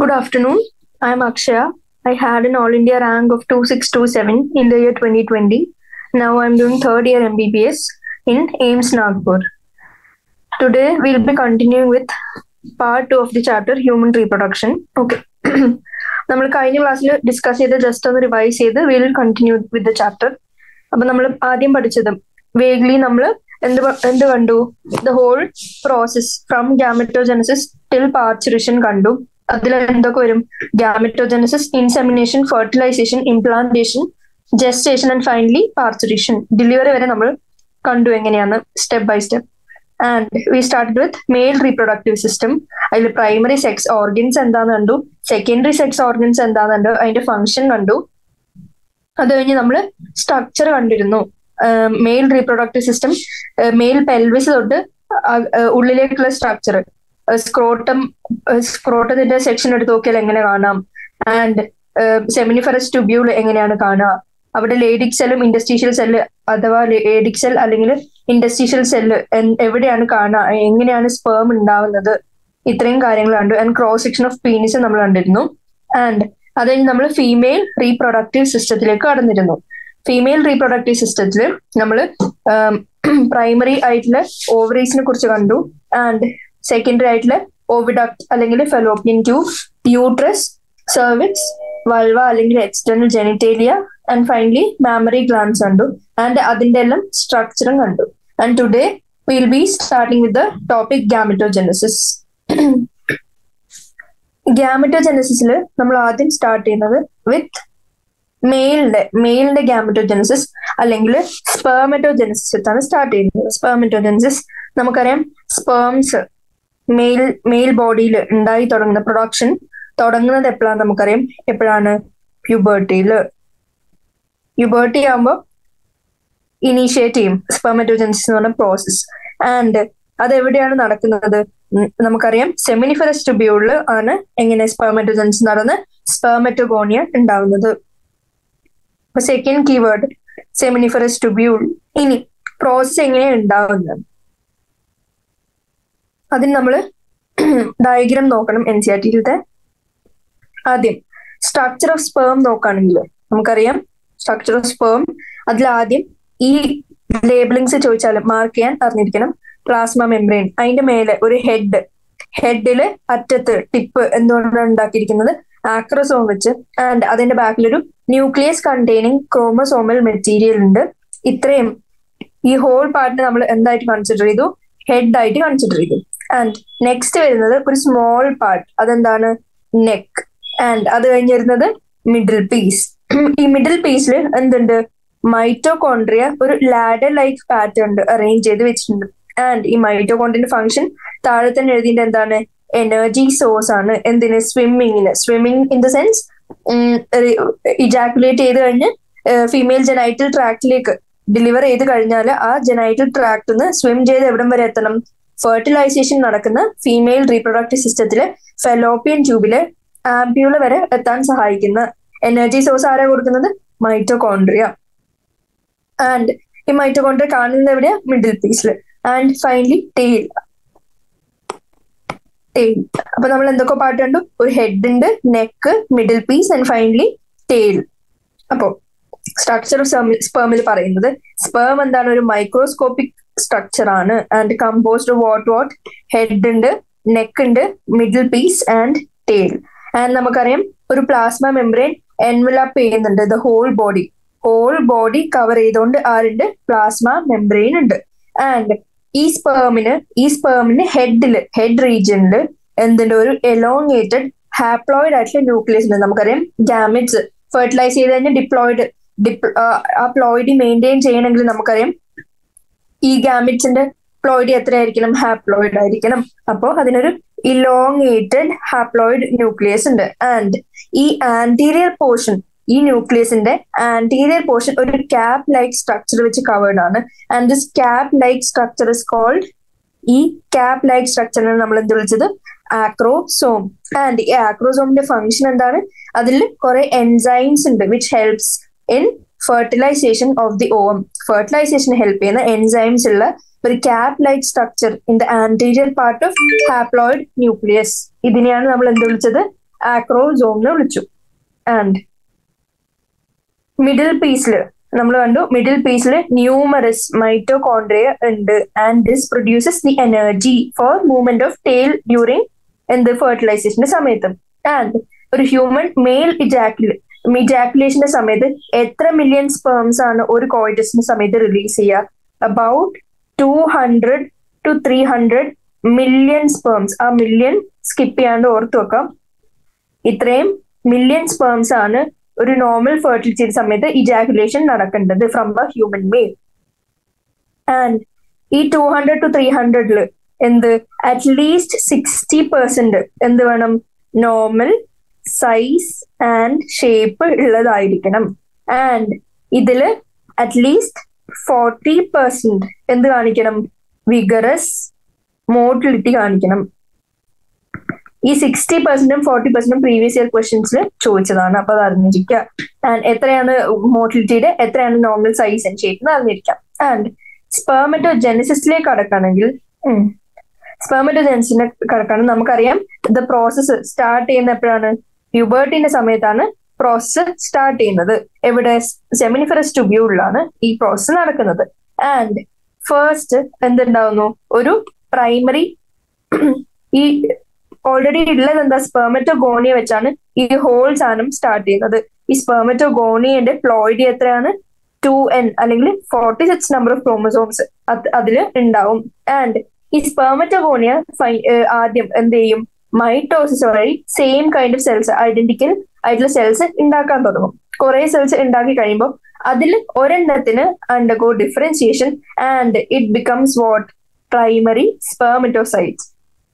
Good afternoon. I am Akshaya. I had an All India rank of 2627 in the year 2020. Now I'm doing third year MBBS in AIMS Nagpur. Today we'll be continuing with part 2 of the chapter Human Reproduction. Okay. നമ്മൾ കഴിഞ്ഞ ക്ലാസ്സിൽ discuss ചെയ്ത് just ഒന്ന് revise ചെയ്ത് will continue with the chapter അപ്പൊ നമ്മൾ ആദ്യം പഠിച്ചത് വേഗ്ലി നമ്മൾ എന്ത് പ- എന്ത് കണ്ടു the whole process from gametogenesis till parturition കണ്ടു അതിൽ എന്തൊക്കെ വരും gametogenesis insemination fertilisation implantation gestation and finally parturition delivery വരെ നമ്മൾ കണ്ടു എങ്ങനെയാണ് step by step and we start with male reproductive system അതിൽ പ്രൈമറി സെക്സ് ഓർഗൻസ് എന്താന്ന് കണ്ടു സെക്കൻഡറി സെക്സ് ഓർഗൻസ് എന്താന്ന് കണ്ടു അതിന്റെ ഫംഗ്ഷൻ കണ്ടു അത് കഴിഞ്ഞ് നമ്മൾ സ്ട്രക്ചർ കണ്ടിരുന്നു male reproductive system male pelvis തൊട്ട് അ- അഹ് ഉള്ളിലേക്കുള്ള സ്ട്രക്ചർ സ്ക്രോട്ടം സ്ക്രോട്ടത്തിന്റെ സെക്ഷൻ എടുത്ത് നോക്കിയാൽ എങ്ങനെ കാണാം ആൻഡ് സെമിനിഫറസ് ട്യൂബ്യൂൾ എങ്ങനെയാണ് കാണുക അവിടെ ലേഡിക് സെല്ലും ഇൻഡസ്ട്രീഷ്യൽ സെല്ല് അഥവാ ലേഡിക് സെൽ അല്ലെങ്കിൽ ഇൻഡസ്ട്രീഷ്യൽ സെല്ല് എവിടെയാണ് കാണുക എങ്ങനെയാണ് സ്പേം ഉണ്ടാവുന്നത് ഇത്രയും കാര്യങ്ങൾ കണ്ടു and cross section of penis നമ്മൾ കണ്ടിരുന്നു ആൻഡ് അത് കഴിഞ്ഞ് നമ്മൾ ഫീമെയിൽ റീപ്രൊഡക്റ്റീവ് സിസ്റ്റത്തിലേക്ക് കടന്നിരുന്നു ഫീമെയിൽ റീപ്രൊഡക്റ്റീവ് സിസ്റ്റത്തിൽ നമ്മൾ പ്രൈമറി ആയിട്ടുള്ള ഓവറീസിനെ കുറിച്ച് കണ്ടു ആൻഡ് സെക്കൻഡറി ആയിട്ടുള്ള ഓവിഡക്ട് അല്ലെങ്കിൽ fallopian tube uterus cervix vulva അല്ലെങ്കിൽ external genitalia and finally mammary glands കണ്ടു ആൻഡ് അതിന്റെ എല്ലാം സ്ട്രക്ചറും കണ്ടു and today will be starting with the topic gametogenesis ഗാമറ്റോജെനസിസിൽ നമ്മൾ ആദ്യം സ്റ്റാർട്ട് ചെയ്യുന്നത് വിത്ത് മെയിലിന്റെ മെയിലിന്റെ ഗാമറ്റോജെനസിസ് അല്ലെങ്കിൽ സ്പെർമറ്റോജെനസിസ് ആണ് സ്റ്റാർട്ട് ചെയ്യുന്നത് സ്പെർമറ്റോജെനസിസ് നമുക്കറിയാം സ്പേംസ് മെയിൽ മെയിൽ ബോഡിയിൽ ഉണ്ടായി തുടങ്ങുന്ന പ്രൊഡക്ഷൻ തുടങ്ങുന്നത് എപ്പോഴാണ് നമുക്കറിയാം എപ്പോഴാണ് പ്യൂബേർട്ടിയിൽ പ്യൂബേർട്ടി ആകുമ്പോൾ ഇനീഷ്യേറ്റ് ചെയ്യും സ്പെർമറ്റോജെനസിസ് എന്ന് പറഞ്ഞ പ്രോസസ് ആൻഡ് അത് എവിടെയാണ് നടക്കുന്നത് ഉം, നമുക്കറിയാം സെമിനിഫറസ് ട്യൂബ്യൂളിൽ ആണ് എങ്ങനെ സ്പെർമറ്റോജെനസിസ് നടന്ന് സ്പെർമറ്റോഗോണിയ ഉണ്ടാവുന്നത് അപ്പൊ സെക്കൻഡ് കീവേഡ് സെമിനിഫറസ് ട്യൂബ്യൂൾ ഇനി പ്രോസസ് എങ്ങനെയാണ് ഉണ്ടാവുന്നത് അതിന് നമ്മൾ ഡയഗ്രാം നോക്കണം എൻ സി ആർ ടിയിലത്തെ ആദ്യം സ്ട്രക്ചർ ഓഫ് സ്പേം നോക്കുകയാണെങ്കിൽ നമുക്കറിയാം സ്ട്രക്ചർ ഓഫ് സ്പേം അതിൽ ആദ്യം ഈ ലേബിളിങ്സ് ചോദിച്ചാൽ മാർക്ക് ചെയ്യാൻ അറിഞ്ഞിരിക്കണം പ്ലാസ്മ മെംബ്രെയിൻ അതിന്റെ മേലെ ഒരു ഹെഡ് ഹെഡില് അറ്റത്ത് ടിപ്പ് എന്തുകൊണ്ടാണ് ഉണ്ടാക്കിയിരിക്കുന്നത് ആക്രോസോം വെച്ച് ആൻഡ് അതിന്റെ ബാക്കിലൊരു ന്യൂക്ലിയസ് കണ്ടെയ്നിങ് ക്രോമസോമൽ മെറ്റീരിയൽ ഉണ്ട് ഇത്രയും ഈ ഹോൾ പാർട്ടിനെ നമ്മൾ എന്തായിട്ട് കൺസിഡർ ചെയ്തു ഹെഡ് ആയിട്ട് കൺസിഡർ ചെയ്തു ആൻഡ് നെക്സ്റ്റ് വരുന്നത് ഒരു സ്മോൾ പാർട്ട് അതെന്താണ് നെക്ക് ആൻഡ് അത് കഴിഞ്ഞ് വരുന്നത് മിഡിൽ പീസ് ഈ മിഡിൽ പീസിൽ എന്തുണ്ട് മൈറ്റോകോൺട്രിയ ഒരു ലാഡർ ലൈക്ക് പാറ്റേൺ അറേഞ്ച് ചെയ്ത് വെച്ചിട്ടുണ്ട് ആൻഡ് ഈ മൈറ്റോകോൺട്രിയന്റെ ഫംഗ്ഷൻ താഴെ തന്നെ എഴുതിയിട്ട് എന്താണ് എനർജി സോഴ്സ് ആണ് എന്തിന് സ്വിമ്മിങ്ങിന് swimming in the sense ejaculate ചെയ്ത് കഴിഞ്ഞ് ഫീമെയിൽ ജനൈറ്റൽ ട്രാക്റ്റിലേക്ക് ഡെലിവർ ചെയ്ത് കഴിഞ്ഞാൽ ആ ജനൈറ്റൽ ട്രാക്ട് നിന്ന് സ്വിം ചെയ്ത് എവിടം വരെ എത്തണം ഫെർട്ടിലൈസേഷൻ നടക്കുന്ന ഫീമെയിൽ റീപ്രൊഡക്റ്റീവ് സിസ്റ്റത്തില് ഫെലോപ്പിയൻ ട്യൂബില് ആംപ്യൂള് വരെ എത്താൻ സഹായിക്കുന്ന എനർജി സോഴ്സ് ആരാ കൊടുക്കുന്നത് മൈറ്റോകോൺട്രിയ ആൻഡ് ഈ മൈറ്റോകോൺട്രിയ കാണുന്നത് എവിടെയാ മിഡിൽ പീസിൽ ആൻഡ് ഫൈനലി ടെയിൽ ടെയിൽ അപ്പൊ നമ്മൾ എന്തൊക്കെ പാർട്ട് കണ്ടു ഒരു ഹെഡ് ഉണ്ട് neck middle piece and finally tail അപ്പോ സ്ട്രക്ചർ ഓഫ് സ്പേമിൽ പറയുന്നത് സ്പേം എന്താണ് ഒരു മൈക്രോസ്കോപ്പിക് സ്ട്രക്ചർ ആണ് and composed what what head ഉണ്ട് നെക്ക് ഉണ്ട് middle piece and tail and നമുക്കറിയാം ഒരു പ്ലാസ്മ മെംബ്രെയിൻ എൻവലപ്പ് ചെയ്യുന്നുണ്ട് the whole body whole body cover ചെയ്തുകൊണ്ട് ആരുണ്ട് പ്ലാസ്മ മെംബ്രെയിൻ ഉണ്ട് ആൻഡ് ഈ സ്പേമിന് ഈ സ്പേമിന് ഹെഡില് ഹെഡ് റീജിയനിൽ എന്തുണ്ട് ഒരു എലോങ്ങേറ്റഡ് ഹാപ്ലോയിഡ് ആയിട്ടുള്ള ന്യൂക്ലിയസ് ഉണ്ട് നമുക്കറിയാം ഗാമിറ്റ്സ് ഫെർട്ടിലൈസ് ചെയ്ത് കഴിഞ്ഞാൽ ഡിപ്ലോയിഡ് ആ പ്ലോയിഡി മെയിൻറ്റെയിൻ ചെയ്യണമെങ്കിൽ നമുക്കറിയാം ഈ ഗാമിറ്റ്സിന്റെ പ്ലോയിഡി എത്രയായിരിക്കണം ഹാപ്ലോയിഡ് ആയിരിക്കണം അപ്പോൾ അതിനൊരു ഇലോങ്ങേറ്റഡ് ഹാപ്ലോയിഡ് ന്യൂക്ലിയസ് ഉണ്ട് ആൻഡ് ഈ ആന്റീരിയർ പോർഷൻ ഈ ന്യൂക്ലിയസിന്റെ ആന്റീരിയർ പോർഷൻ ഒരു ക്യാപ് ലൈക്ക് സ്ട്രക്ചർ വെച്ച് കവേർഡ് ആണ് and this cap like structure is called ഈ ക്യാപ് ലൈക്ക് സ്ട്രക്ചറിനെ നമ്മൾ എന്ത് വിളിച്ചത് ആക്രോസോം ആൻഡ് ഈ ആക്രോസോമിന്റെ ഫംഗ്ഷൻ എന്താണ് അതിൽ കുറെ എൻസൈംസ് ഉണ്ട് which helps in fertilization of the ovum ഫെർട്ടിലൈസേഷന് ഹെൽപ്പ് ചെയ്യുന്ന എൻസൈംസ് ഉള്ള ഒരു cap like structure in the anterior part of haploid nucleus ഇതിനെയാണ് നമ്മൾ എന്ത് വിളിച്ചത് ആക്രോസോം എന്ന് വിളിച്ചു ആൻഡ് മിഡിൽ പീസിൽ നമ്മൾ കണ്ടു മിഡിൽ പീസിൽ ന്യൂമറസ് മൈറ്റോകോൺഡ്രിയ ഉണ്ട് and this produces the energy for movement of tail during എന്ത് ഫെർട്ടിലൈസേഷന്റെ സമയത്ത് ആൻഡ് ഒരു ഹ്യൂമൻ മെയിൽ ഇജാക്കുലേ ഇജാക്കുലേഷന്റെ സമയത്ത് എത്ര മില്യൺ സ്പേംസ് ആണ് ഒരു കോയിറ്റസിന്റെ സമയത്ത് റിലീസ് ചെയ്യുക about two hundred to three hundred million sperms ആ മില്യൺ സ്കിപ്പ് ചെയ്യാണ്ട് ഓർത്ത് വെക്കാം ഇത്രയും മില്യൺ സ്പേംസ് ആണ് ഒരു നോർമൽ ഫെർട്ടിലിറ്റി സമയത്ത് ഇജാക്കുലേഷൻ നടക്കേണ്ടത് from a human male and ഈ ടു ഹൺഡ്രഡ് ടു ത്രീ ഹൺഡ്രഡില് എന്ത് അറ്റ്ലീസ്റ്റ് സിക്സ്റ്റി പെർസെന്റ് എന്ത് വേണം നോർമൽ സൈസ് ആൻഡ് ഷേപ്പ് ഉള്ളതായിരിക്കണം ആൻഡ് ഇതില് അറ്റ്ലീസ്റ്റ് ഫോർട്ടി പെർസെന്റ് എന്ത് കാണിക്കണം വിഗറസ് മോട്ടിലിറ്റി കാണിക്കണം ഈ സിക്സ്റ്റി പെർസെന്റും ഫോർട്ടി പെർസെന്റും പ്രീവിയസ് ഇയർ ക്വസ്റ്റ്യൻസിൽ ചോദിച്ചതാണ് അപ്പൊ അത് അറിഞ്ഞിരിക്കുക ആൻഡ് എത്രയാണ് മോട്ടിലിറ്റിയുടെ എത്രയാണ് നോർമൽ സൈസ് ആൻഡ് ഷേപ്പ് എന്ന് അറിഞ്ഞിരിക്കാം ആൻഡ് സ്പെർമറ്റോ ജെനസിസിലേക്ക് കടക്കുകയാണെങ്കിൽ സ്പെർമറ്റോ ജെനസിനെ കടക്കുകയാണെങ്കിൽ നമുക്കറിയാം ദ പ്രോസസ്സ് സ്റ്റാർട്ട് ചെയ്യുന്ന എപ്പോഴാണ് പ്യൂബേർട്ടിന്റെ സമയത്താണ് പ്രോസസ്സ് സ്റ്റാർട്ട് ചെയ്യുന്നത് എവിടെ സെമിനിഫറസ് ട്യൂബ്യൂളിലാണ് ഈ പ്രോസസ്സ് നടക്കുന്നത് ആൻഡ് ഫസ്റ്റ് എന്തുണ്ടാവുന്നു ഒരു പ്രൈമറി ഈ ഓൾറെഡി ഉള്ളത് എന്താ സ്പെർമറ്റോഗോണിയ വെച്ചാണ് ഈ ഹോൾ സാധനം സ്റ്റാർട്ട് ചെയ്യുന്നത് ഈ സ്പെർമറ്റോഗോണിയന്റെ പ്ലോയിഡി എത്രയാണ് ടു എൻ അല്ലെങ്കിൽ forty six number of chromosomes അതിൽ ഉണ്ടാവും ആൻഡ് ഈ സ്പെർമറ്റോഗോണിയ ആദ്യം എന്ത് ചെയ്യും മൈറ്റോസിസ് വഴി same kind of cells identical ആയിട്ടുള്ള സെൽസ് ഉണ്ടാക്കാൻ തുടങ്ങും കുറെ സെൽസ് ഉണ്ടാക്കി കഴിയുമ്പോൾ അതിൽ ഒരെണ്ണത്തിന് undergo differentiation and it becomes what primary spermatocytes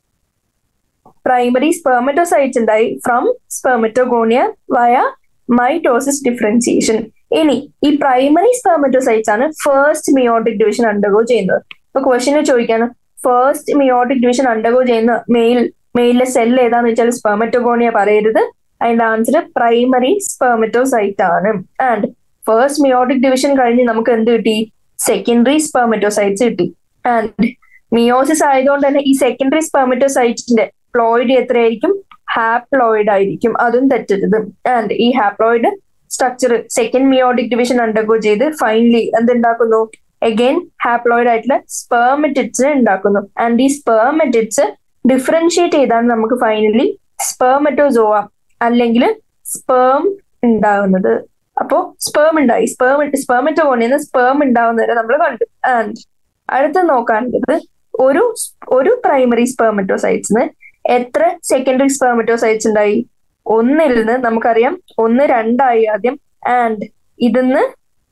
primary spermatocytes ഉണ്ടായി from spermatogonia via mitosis differentiation ഇനി ഈ പ്രൈമറി സ്പെർമറ്റോസൈറ്റ്സ് ആണ് ഫസ്റ്റ് മിയോട്ടിക് ഡിവിഷൻ അണ്ടർഗോ ചെയ്യുന്നത് ഇപ്പൊ ക്വസ്റ്റിന് ചോദിക്കാണ് ഫസ്റ്റ് മിയോട്ടിക് ഡിവിഷൻ അണ്ടർഗോ ചെയ്യുന്ന മെയിൽ മെയിലിലെ സെൽ ഏതാന്ന് വെച്ചാൽ സ്പെർമറ്റോഗോണിയ പറയരുത് അതിന്റെ ആൻസർ പ്രൈമറി സ്പെർമറ്റോസൈറ്റ് ആണ് ആൻഡ് ഫസ്റ്റ് മിയോട്ടിക് ഡിവിഷൻ കഴിഞ്ഞ് നമുക്ക് എന്ത് കിട്ടി സെക്കൻഡറി സ്പെർമറ്റോസൈറ്റ്സ് കിട്ടി ആൻഡ് മിയോസിസ് ആയതുകൊണ്ട് തന്നെ ഈ സെക്കൻഡറി സ്പെർമറ്റോസൈറ്റിന്റെ പ്ലോയിഡ് എത്രയായിരിക്കും ഹാപ്ലോയിഡ് ആയിരിക്കും അതും തെറ്റരുത് ആൻഡ് ഈ haploid structure second meiotic division undergo ചെയ്ത് ഫൈനലി എന്തുണ്ടാക്കുന്നു അഗൈൻ ഹാപ്ലോയിഡ് ആയിട്ടുള്ള സ്പെർമെറ്റിറ്റ്സ് ഉണ്ടാക്കുന്നു ആൻഡ് ഈ സ്പെർമെറ്റിറ്റ്സ് ഡിഫറൻഷിയേറ്റ് ചെയ്താണ് നമുക്ക് ഫൈനലി സ്പെർമറ്റോസോവ അല്ലെങ്കിൽ സ്പേം ഉണ്ടാകുന്നത് അപ്പോ സ്പേം ഉണ്ടായി സ്പേം സ്പെർമറ്റോഗോണിന്ന് സ്പേം ഉണ്ടാവുന്നവരെ നമ്മൾ കണ്ടു ആൻഡ് അടുത്ത് നോക്കാനുള്ളത് ഒരു ഒരു പ്രൈമറി സ്പെർമറ്റോസൈറ്റ്സിന് എത്ര സെക്കൻഡറി സ്പെർമറ്റോസൈറ്റ്സ് ഉണ്ടായി ഒന്നിൽ നിന്ന് നമുക്കറിയാം ഒന്ന് രണ്ടായി ആദ്യം ആൻഡ് ഇതിന്ന്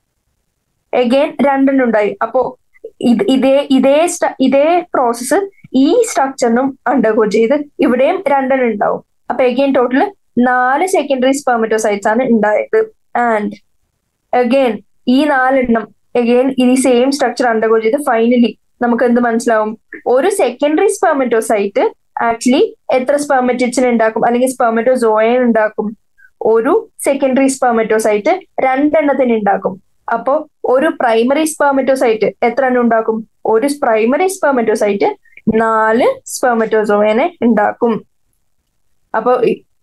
എഗെയിൻ രണ്ടെണ്ണം ഉണ്ടായി അപ്പോ ഇത് ഇതേ ഇതേ ഇതേ പ്രോസസ്സ് ഈ സ്ട്രക്ചറിനും അണ്ടർഗോ ചെയ്ത് ഇവിടെയും രണ്ടെണ്ണം ഉണ്ടാവും അപ്പൊ എഗെയിൻ ടോട്ടൽ നാല് സെക്കൻഡറി സ്പെർമറ്റോസൈറ്റ്സ് ആണ് ഉണ്ടായത് ആൻഡ് അഗെയിൻ ഈ നാലെണ്ണം അഗെയിൻ ഈ സെയിം സ്ട്രക്ചർ അണ്ടർഗോ ചെയ്ത് ഫൈനലി നമുക്ക് എന്ത് മനസ്സിലാവും ഒരു സെക്കൻഡറി സ്പെർമറ്റോസൈറ്റ് ആക്ച്വലി എത്ര സ്പെർമറ്റിറ്റ്സിന് ഉണ്ടാക്കും അല്ലെങ്കിൽ സ്പെർമറ്റോസോയൻ ഉണ്ടാക്കും ഒരു സെക്കൻഡറി സ്പെർമറ്റോസൈറ്റ് രണ്ടെണ്ണത്തിന് ഉണ്ടാക്കും അപ്പോ ഒരു പ്രൈമറി സ്പെർമറ്റോസൈറ്റ് എത്ര എണ്ണം ഉണ്ടാക്കും ഒരു പ്രൈമറി സ്പെർമറ്റോസൈറ്റ് നാല് സ്പെർമറ്റോസോയനെ ഉണ്ടാക്കും അപ്പോ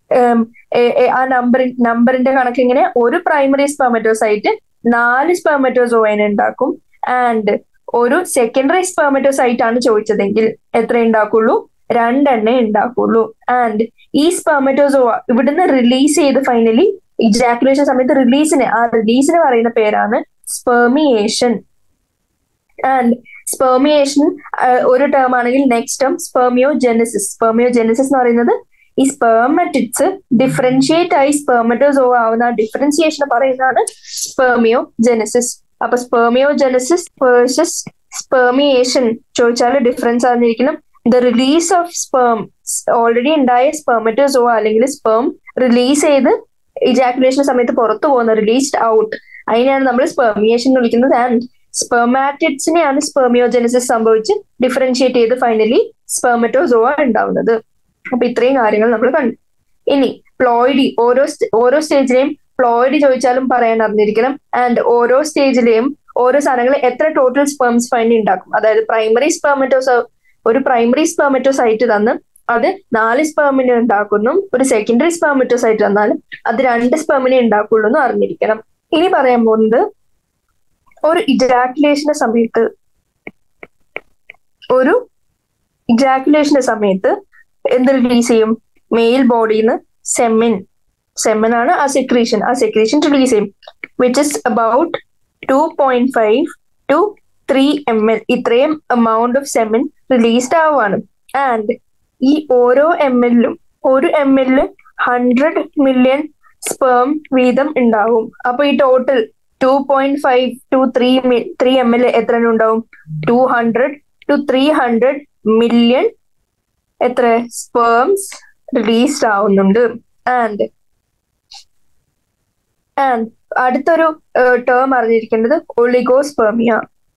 ആ നമ്പർ നമ്പറിന്റെ കണക്ക് ഇങ്ങനെ ഒരു പ്രൈമറി സ്പെർമറ്റോസൈറ്റ് നാല് സ്പെർമറ്റോസോയനെ ഉണ്ടാക്കും ആൻഡ് ഒരു സെക്കൻഡറി സ്പെർമറ്റോസൈറ്റ് ആണ് ചോദിച്ചതെങ്കിൽ എത്ര ഉണ്ടാക്കുള്ളൂ രണ്ടെണ്ണേ ഉണ്ടാക്കുള്ളൂ ആൻഡ് ഈ സ്പെർമറ്റോസോവ ഇവിടുന്ന് റിലീസ് ചെയ്ത് ഫൈനലി ഇജാക്കുലേഷൻ സമയത്ത് റിലീസിന് ആ റിലീസിന് പറയുന്ന പേരാണ് സ്പെർമിയേഷൻ ആൻഡ് സ്പെർമിയേഷൻ ഒരു ടേം ആണെങ്കിൽ next term spermiogenesis spermiogenesis എന്ന് പറയുന്നത് ഈ സ്പെർമറ്റിറ്റ്സ് ഡിഫറൻഷിയേറ്റ് ആയി സ്പെർമറ്റോസോവ ആവുന്ന ഡിഫറൻഷിയേഷൻ പറയുന്നതാണ് സ്പെർമിയോ ജെനസിസ് അപ്പൊ സ്പെർമിയോ ജെനസിസ് വേഴ്സസ് സ്പെർമിയേഷൻ ചോദിച്ചാൽ ഡിഫറൻസ് അറിഞ്ഞിരിക്കണം the release of sperm already ഉണ്ടായ സ്പെർമറ്റോസോവ അല്ലെങ്കിൽ സ്പേം റിലീസ് ചെയ്ത് ഇജാക്കുലേഷൻ സമയത്ത് പുറത്തു പോകുന്ന റിലീസ്ഡ് ഔട്ട് അതിനെയാണ് നമ്മൾ സ്പെർമിയേഷൻ എന്ന് വിളിക്കുന്നത് ആൻഡ് സ്പെർമാറ്റിഡ്സിനെയാണ് സ്പെർമിയോജനസിസ് സംഭവിച്ച് ഡിഫറൻഷിയേറ്റ് ചെയ്ത് ഫൈനലി സ്പെർമറ്റോസോവ ഉണ്ടാവുന്നത് അപ്പൊ ഇത്രയും കാര്യങ്ങൾ നമ്മൾ കണ്ടു ഇനി പ്ലോയിഡി ഓരോ ഓരോ സ്റ്റേജിലെയും പ്ലോയിഡി ചോദിച്ചാലും പറയാൻ അറിഞ്ഞിരിക്കണം ആൻഡ് ഓരോ സ്റ്റേജിലെയും ഓരോ സാധനങ്ങൾ എത്ര ടോട്ടൽ സ്പെർംസ് ഫൈൻഡ് ഉണ്ടാക്കും അതായത് പ്രൈമറി സ്പെർമറ്റോസോ ഒരു പ്രൈമറി സ്പെർമറ്റോസൈറ്റ് തന്ന് അത് നാല് സ്പെർമിനെ ഉണ്ടാക്കുന്നു ഒരു സെക്കൻഡറി സ്പെർമിറ്റോസൈറ്റ് വന്നാൽ അത് രണ്ട് സ്പെർമിനെ ഉണ്ടാക്കുള്ളൂ എന്ന് അറിഞ്ഞിരിക്കണം ഇനി പറയാൻ പോകുന്നത് ഒരു ഇജാക്കുലേഷന്റെ സമയത്ത് ഒരു ഇജാക്കുലേഷന്റെ സമയത്ത് എന്ത് റിലീസ് ചെയ്യും മെയിൽ ബോഡിയിൽ നിന്ന് സെമിൻ സെമിൻ ആണ് ആ സെക്രീഷൻ ആ സെക്രീഷൻ റിലീസ് ചെയ്യും which is about two point five to three M L ഇത്രയും എമൗണ്ട് ഓഫ് സെമിൻ റിലീസ്ഡ് ആവുകയാണ് ആൻഡ് ഈ ഓരോ എം എല്ലും ഒരു എം എല്ലില് ഹൺഡ്രഡ് മില്യൺ സ്പേം വീതം ഉണ്ടാവും അപ്പൊ ഈ total two point five to three three M L എത്ര ഉണ്ടാവും two hundred to three hundred million എത്ര സ്പേംസ് റിലീസ്ഡ് ആവുന്നുണ്ട് ആൻഡ് ആൻഡ് അടുത്തൊരു ടേം അറിഞ്ഞിരിക്കേണ്ടത് ഒളിഗോസ്പെർമിയ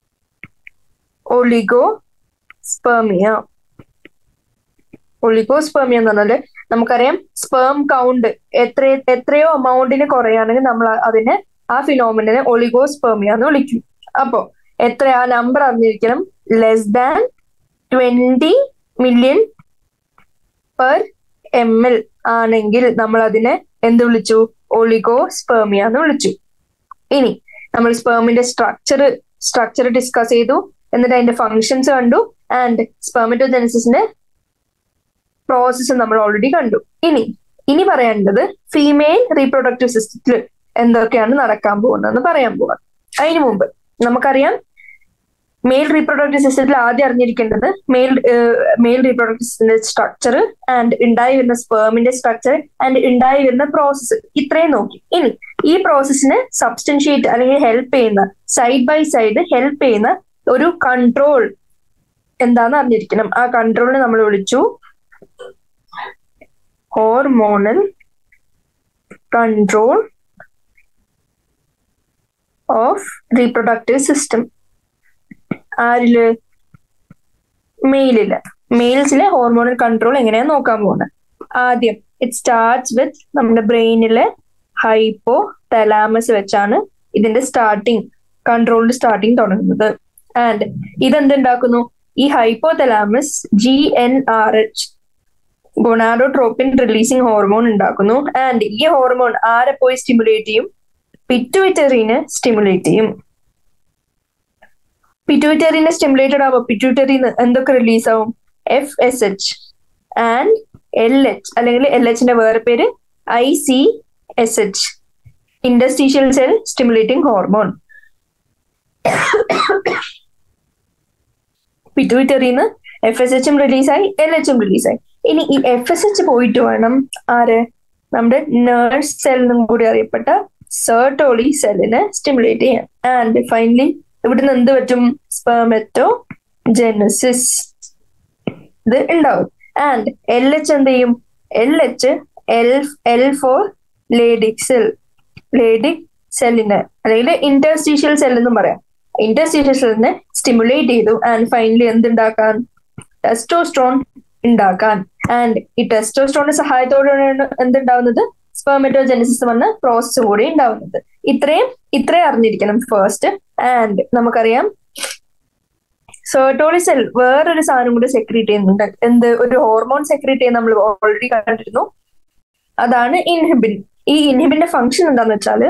ഒളിഗോ സ്പെർമിയ ഒളിഗോസ്പെർമിയ എന്ന് പറഞ്ഞാല് നമുക്കറിയാം സ്പേം കൗണ്ട് എത്ര എത്രയോ എമൗണ്ടിന് കുറയാണെങ്കിൽ നമ്മൾ അതിനെ ആ ഫിനോമിനെ ഒളിഗോസ്പെർമിയ എന്ന് വിളിക്കും അപ്പോ എത്ര ആ നമ്പർ അറിഞ്ഞിരിക്കണം less than twenty million per M L ആണെങ്കിൽ നമ്മൾ അതിനെ എന്ത് വിളിച്ചു ഒളിഗോ സ്പെർമിയ എന്ന് വിളിച്ചു ഇനി നമ്മൾ സ്പെർമിന്റെ സ്ട്രക്ചർ സ്ട്രക്ചർ ഡിസ്കസ് ചെയ്തു എന്നിട്ട് അതിന്റെ ഫങ്ഷൻസ് കണ്ടു ആൻഡ് സ്പെർമിറ്റോജനസിന്റെ പ്രോസസ്സ് നമ്മൾ ഓൾറെഡി കണ്ടു ഇനി ഇനി പറയേണ്ടത് ഫീമെയിൽ റീപ്രൊഡക്റ്റീവ് സിസ്റ്റത്തിൽ എന്തൊക്കെയാണ് നടക്കാൻ പോകുന്നതെന്ന് പറയാൻ പോവാം അതിനു മുമ്പ് നമുക്കറിയാം മെയിൽ റീപ്രൊഡക്റ്റീവ് സിസ്റ്റത്തിൽ ആദ്യം അറിഞ്ഞിരിക്കേണ്ടത് മെയിൽ മെയിൽ റീപ്രൊഡക്റ്റീവ് സിസ്റ്റത്തിന്റെ സ്ട്രക്ചർ ആൻഡ് ഉണ്ടായി വരുന്ന സ്പേമിന്റെ സ്ട്രക്ചർ ആൻഡ് ഉണ്ടായി വരുന്ന പ്രോസസ്സ് ഇത്രയും നോക്കി ഇനി ഈ പ്രോസസ്സിനെ സബ്സ്റ്റൻഷിയേറ്റ് അല്ലെങ്കിൽ ഹെൽപ്പ് ചെയ്യുന്ന സൈഡ് ബൈ സൈഡ് ഹെൽപ്പ് ചെയ്യുന്ന ഒരു കൺട്രോൾ എന്താന്ന് അറിഞ്ഞിരിക്കണം ആ കൺട്രോളിനെ നമ്മൾ വിളിച്ചു hormonal control of reproductive system ആരില് മെയിലില് മെയിൽസിലെ ഹോർമോണൽ കൺട്രോൾ എങ്ങനെയാ നോക്കാൻ പോകുന്നത് ആദ്യം ഇറ്റ് സ്റ്റാർട്ട്സ് വിത്ത് നമ്മുടെ ബ്രെയിനിലെ ഹൈപ്പോ തലാമസ് വെച്ചാണ് ഇതിന്റെ സ്റ്റാർട്ടിങ് കൺട്രോളിന്റെ സ്റ്റാർട്ടിങ് തുടങ്ങുന്നത് ആൻഡ് ഇതെന്തുണ്ടാക്കുന്നു ഈ hypothalamus G N R H gonadotropin releasing hormone ഉണ്ടാക്കുന്നു ആൻഡ് ഈ ഹോർമോൺ ആരെ പോയി സ്റ്റിമുലേറ്റ് ചെയ്യും പിറ്റുവിറ്ററിനെ സ്റ്റിമുലേറ്റ് ചെയ്യും പിറ്റുവിറ്ററിനെ സ്റ്റിമുലേറ്റഡ് ആവുമ്പോൾ പിറ്റുവിറ്ററിന്ന് എന്തൊക്കെ റിലീസ് ആവും F S H and L H അല്ലെങ്കിൽ എൽ എച്ചിന്റെ വേറെ പേര് I C S H interstitial cell stimulating hormone പിറ്റുവിറ്ററിന്ന് എഫ് എസ് എച്ചും റിലീസായി എൽ എച്ചും റിലീസായി ഇനി ഈ എഫ് എസ് എച്ച് പോയിട്ട് വേണം ആര് നമ്മുടെ നേഴ്സ് സെല്ലിനും കൂടി അറിയപ്പെട്ട സെർട്ടോളി സെല്ലിനെ സ്റ്റിമുലേറ്റ് ചെയ്യാൻ ആൻഡ് ഫൈനലി ഇവിടുന്ന് എന്ത് പറ്റും സ്പെർമെറ്റോ ജെനസിസ് ഇത് ഉണ്ടാവും ആൻഡ് എൽ എച്ച് എന്ത് ചെയ്യും L H L L for Leydig cell Leydig സെല്ലിനെ അല്ലെങ്കിൽ ഇന്റർസ്റ്റീഷ്യൽ സെൽ എന്നും പറയാം ഇന്റർസ്റ്റീഷ്യൽ സെല്ലിനെ സ്റ്റിമുലേറ്റ് ചെയ്തു ആൻഡ് ഫൈനലി എന്തുണ്ടാക്കാൻ ടെസ്റ്റോസ്ട്രോൺ ഉണ്ടാക്കാൻ ആൻഡ് ഈ ടെസ്റ്റോസ്ട്രോണിന്റെ സഹായത്തോടെയാണ് എന്തുണ്ടാവുന്നത് സ്പെർമെറ്റോജെനസിസ് വന്ന പ്രോസസ്സ് കൂടി ഉണ്ടാവുന്നത് ഇത്രയും ഇത്രയും അറിഞ്ഞിരിക്കണം ഫസ്റ്റ് ആൻഡ് നമുക്കറിയാം സെർട്ടോളി സെൽ വേറൊരു സാധനം കൂടി സെക്രീറ്റ് ചെയ്യുന്നുണ്ട് എന്ത് ഒരു ഹോർമോൺ സെക്രീറ്റ് ചെയ്യുന്ന നമ്മൾ ഓൾറെഡി കണ്ടിരുന്നു അതാണ് ഇൻഹിബിൻ ഈ ഇൻഹിബിന്റെ ഫംഗ്ഷൻ എന്താന്ന് വെച്ചാല്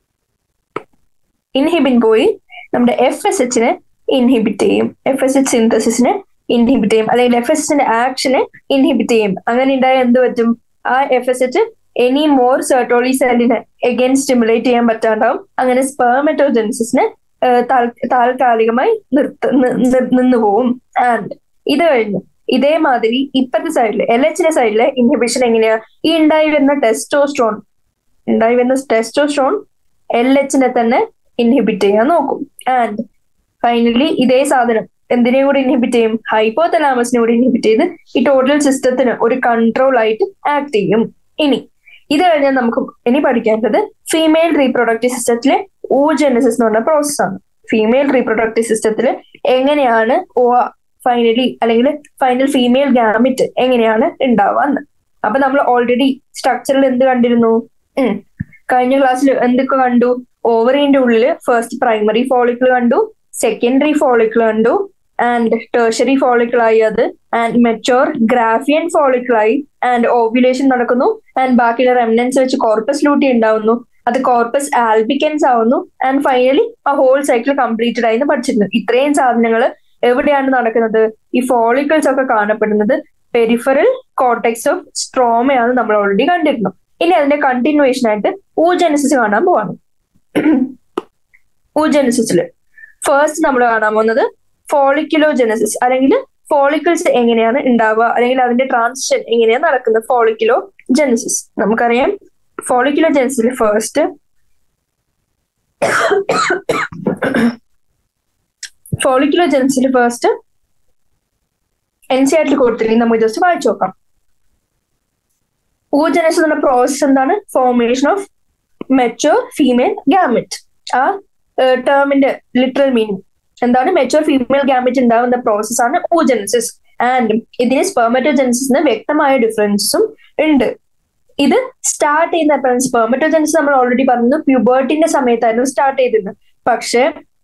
ഇൻഹിബിൻ പോയി നമ്മുടെ എഫ് എസ് എച്ചിനെ ഇൻഹിബിറ്റ് ചെയ്യും എഫ് എസ് എച്ച് സിന്തസിസിനെ ഇൻഹിബിറ്റ് ചെയ്യും അല്ലെങ്കിൽ എഫ് എസ് എച്ചിന്റെ ആക്ഷനെ ഇൻഹിബിറ്റ് ചെയ്യും അങ്ങനെ ഉണ്ടായ എന്ത് പറ്റും ആ F S H any more Sertoli സെല്ലിനെ എഗൈൻ സ്റ്റിമുലേറ്റ് ചെയ്യാൻ പറ്റാണ്ടാവും അങ്ങനെ സ്പെർമെറ്റോജെൻസിസിനെ താൽക്കാലികമായി നിർത്ത നിന്ന് പോവും ആൻഡ് ഇത് കഴിഞ്ഞു ഇതേമാതിരി ഇപ്പത്തെ സൈഡില് എൽ എച്ചിന്റെ സൈഡിലെ ഇൻഹിബിഷൻ എങ്ങനെയാ ഈ ഉണ്ടായി വരുന്ന ടെസ്റ്റോസ്ട്രോൺ ഉണ്ടായി വരുന്ന ടെസ്റ്റോസ്ട്രോൺ എൽ എച്ചിനെ തന്നെ ഇൻഹിബിറ്റ് ചെയ്യാൻ നോക്കും ആൻഡ് ഫൈനലി ഇതേ സാധനം എന്തിനെ കൂടി ഇൻഹിബിറ്റ് ചെയ്യും ഹൈപ്പോ തലാമസിനെ കൂടി ഇൻഹിബിറ്റ് ചെയ്ത് ഈ ടോട്ടൽ സിസ്റ്റത്തിന് ഒരു കൺട്രോൾ ആയിട്ട് ആക്ട് ചെയ്യും ഇനി ഇത് കഴിഞ്ഞാൽ നമുക്ക് ഇനി പഠിക്കേണ്ടത് ഫീമെയിൽ റീപ്രൊഡക്റ്റീവ് സിസ്റ്റത്തിലെ ഊജെനസിസ് എന്ന് പറഞ്ഞ പ്രോസസ് ആണ് ഫീമെയിൽ റീപ്രൊഡക്റ്റീവ് സിസ്റ്റത്തിൽ എങ്ങനെയാണ് ഓ ഫൈനലി അല്ലെങ്കിൽ ഫൈനൽ ഫീമെയിൽ ഗാമിറ്റ് എങ്ങനെയാണ് ഉണ്ടാവാന്ന് അപ്പൊ നമ്മൾ ഓൾറെഡി സ്ട്രക്ചറിൽ എന്ത് കണ്ടിരുന്നു കഴിഞ്ഞ ക്ലാസ്സിൽ എന്തൊക്കെ കണ്ടു ഓവറിന്റെ ഉള്ളിൽ ഫസ്റ്റ് പ്രൈമറി ഫോളിക്കിൾ കണ്ടു സെക്കൻഡറി ഫോളിക്കിൾ കണ്ടു ആൻഡ് ടേഴ്സറി ഫോളിക്കിൾ ആയി അത് ആൻഡ് മെച്ചോർ ഗ്രാഫിയൻ ഫോളിക്കിൾ ആയി ആൻഡ് ഓവുലേഷൻ നടക്കുന്നു ആൻഡ് ബാക്കിയുള്ള റെമനൻസ് വെച്ച് കോർപ്പസ് ലൂട്ടി ഉണ്ടാവുന്നു അത് കോർപ്പസ് ആൽബിക്കൻസ് ആവുന്നു ആൻഡ് ഫൈനലി ആ ഹോൾ സൈക്കിൾ കംപ്ലീറ്റഡ് ആയി എന്ന് പഠിച്ചിരുന്നു ഇത്രയും സാധനങ്ങൾ എവിടെയാണ് നടക്കുന്നത് ഈ ഫോളിക്കിൾസ് ഒക്കെ കാണപ്പെടുന്നത് പെരിഫറൽ കോർട്ടെക്സ് ഓഫ് സ്ട്രോമയാണ് നമ്മൾ ഓൾറെഡി കണ്ടിരുന്നു ഇനി അതിന്റെ കണ്ടിന്യൂവേഷൻ ആയിട്ട് ഊജനസിസ് കാണാൻ പോവാണ് ഊജനസിസിൽ ഫസ്റ്റ് നമ്മൾ കാണാൻ പോകുന്നത് ഫോളിക്കുലോജനസിസ് അല്ലെങ്കിൽ ഫോളിക്കിൾസ് എങ്ങനെയാണ് ഉണ്ടാവുക അല്ലെങ്കിൽ അതിന്റെ ട്രാൻസിഷൻ എങ്ങനെയാണ് നടക്കുന്നത് ഫോളിക്കുലോ ജനസിസ് നമുക്കറിയാം ഫോളിക്കുലോ ജനസിൽ ഫസ്റ്റ് ഫോളിക്കുലോ ജനസിൽ ഫസ്റ്റ് എൻ സി ആറിൽ കൊടുത്തില്ലെങ്കിൽ നമുക്ക് ജസ്റ്റ് വായിച്ചു നോക്കാം ഊജനസ് എന്ന പ്രോസസ് എന്താണ് formation of mature female gamete ആ ടേമിന്റെ ലിറ്ററൽ മീനിങ് എന്താണ് മെച്ചോർ ഫീമെയിൽ ഗാമറ്റ് ഉണ്ടാകുന്ന പ്രോസസ് ആണ് ഊജനസിസ് ആൻഡ് ഇതിന് സ്പെർമറ്റോജനസിന് വ്യക്തമായ ഡിഫറൻസും ഉണ്ട് ഇത് സ്റ്റാർട്ട് ചെയ്യുന്ന സ്പെർമറ്റോജനസിസ് നമ്മൾ ഓൾറെഡി പറഞ്ഞു പ്യൂബേർട്ടിന്റെ സമയത്തായിരുന്നു സ്റ്റാർട്ട് ചെയ്തിരുന്നത് പക്ഷെ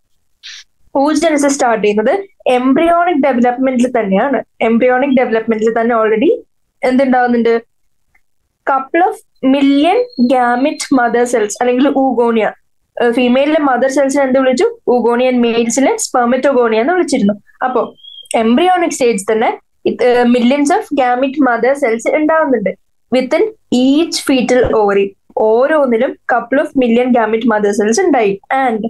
ഊജനസിസ് സ്റ്റാർട്ട് ചെയ്യുന്നത് എംബ്രിയോണിക് ഡെവലപ്മെന്റിൽ തന്നെയാണ് എംബ്രിയോണിക് ഡെവലപ്മെന്റിൽ തന്നെ ഓൾറെഡി എന്തുണ്ടാവുന്നുണ്ട് couple of million gamete mother cells അല്ലെങ്കിൽ ഊഗോണിയ ഫീമെയിലിലെ മദർ സെൽസിനെ എന്ത് വിളിച്ചു ഊഗോണിയൻ മെയിൽസിലെ സ്പെർമറ്റോഗോണിയ എന്ന് വിളിച്ചിരുന്നു അപ്പോ എംബ്രിയോണിക് സ്റ്റേജ് തന്നെ millions of gamete mother cells ഉണ്ടാവുന്നുണ്ട് വിത്തിൻ ഈച്ച് ഫീറ്റൽ ഓവറി ഓരോന്നിലും couple of million gamete mother cells ഉണ്ടായി ആൻഡ്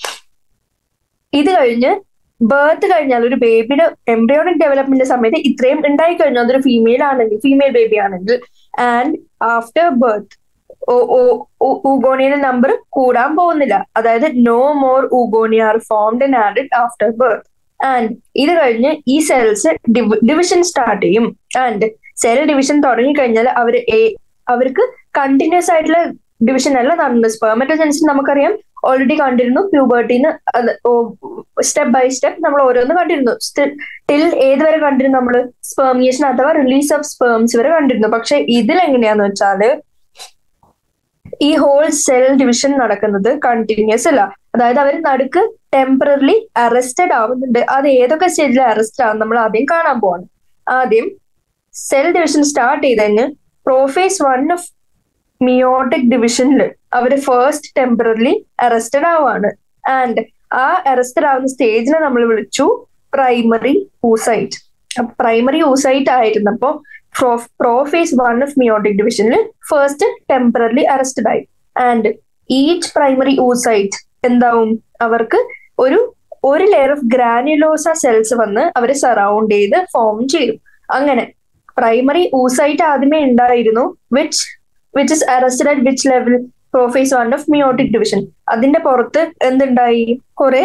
ഇത് കഴിഞ്ഞ് ബേർത്ത് കഴിഞ്ഞാൽ ഒരു ബേബിയുടെ എംബ്രിയോണിക് ഡെവലപ്മെന്റ് സമയത്ത് ഇത്രയും ഉണ്ടായി കഴിഞ്ഞു അതൊരു ഫീമെയിൽ ആണെങ്കിൽ ഫീമെയിൽ ബേബി ആണെങ്കിൽ ആൻഡ് ആഫ്റ്റർ ബർത്ത് ഊഗോണിയുടെ നമ്പർ കൂടാൻ പോകുന്നില്ല അതായത് no more oogonia are formed and added after birth and ഇത് കഴിഞ്ഞ് ഈ സെൽസ് ഡിവിഷൻ സ്റ്റാർട്ട് ചെയ്യും ആൻഡ് സെൽ ഡിവിഷൻ തുടങ്ങി കഴിഞ്ഞാൽ അവർ അവർക്ക് കണ്ടിന്യൂസ് ആയിട്ടുള്ള ഡിവിഷൻ അല്ല നടന്നത് സ്പെർമറ്റോജൻസിൻ നമുക്കറിയാം ഓൾറെഡി കണ്ടിരുന്നു പ്യൂബർട്ടിന്ന് സ്റ്റെപ്പ് ബൈ സ്റ്റെപ്പ് നമ്മൾ ഓരോന്ന് കണ്ടിരുന്നു ടിൽ ഏത് വരെ കണ്ടിരുന്നു നമ്മൾ സ്പെർമിയേഷൻ അഥവാ റിലീസ് ഓഫ് സ്പേംസ് വരെ കണ്ടിരുന്നു പക്ഷെ ഇതിൽ എങ്ങനെയാന്ന് വെച്ചാല് ഈ ഹോൾ സെൽ ഡിവിഷൻ നടക്കുന്നത് കണ്ടിന്യൂസ് അല്ല അതായത് അവർ നടുക്ക് ടെമ്പററിലി അറസ്റ്റഡ് ആവുന്നുണ്ട് അത് ഏതൊക്കെ സ്റ്റേജിൽ അറസ്റ്റ് ആവും നമ്മൾ ആദ്യം കാണാൻ പോവാണ് ആദ്യം സെൽ ഡിവിഷൻ സ്റ്റാർട്ട് ചെയ്തതിന് പ്രോഫേസ് വൺ ഓഫ് മിയോട്ടിക് ഡിവിഷനിൽ അവർ ഫസ്റ്റ് ടെമ്പററിലി അറസ്റ്റഡ് ആവാണ് ആൻഡ് ആ അറസ്റ്റഡ് ആവുന്ന സ്റ്റേജിനെ നമ്മൾ വിളിച്ചു പ്രൈമറി ഊസൈറ്റ് പ്രൈമറി ഊസൈറ്റ് ആയിരുന്നപ്പോ പ്രോഫേസ് വൺ ഓഫ് മിയോട്ടിക് ഡിവിഷനിൽ ഫസ്റ്റ് ടെമ്പററിലി അറസ്റ്റഡ് ആയി ആൻഡ് ഈച്ച് പ്രൈമറി ഊസൈറ്റ് എന്താവും അവർക്ക് ഒരു ഒരു ലെയർ ഓഫ് ഗ്രാനുലോസ സെൽസ് വന്ന് അവരെ സറൗണ്ട് ചെയ്ത് ഫോം ചെയ്യും അങ്ങനെ പ്രൈമറി ഊസൈറ്റ് ആദ്യമേ ഉണ്ടായിരുന്നു which which is arrested at which level prophase one of meiotic division അതിന്റെ പുറത്ത് എന്തുണ്ടായി കുറെ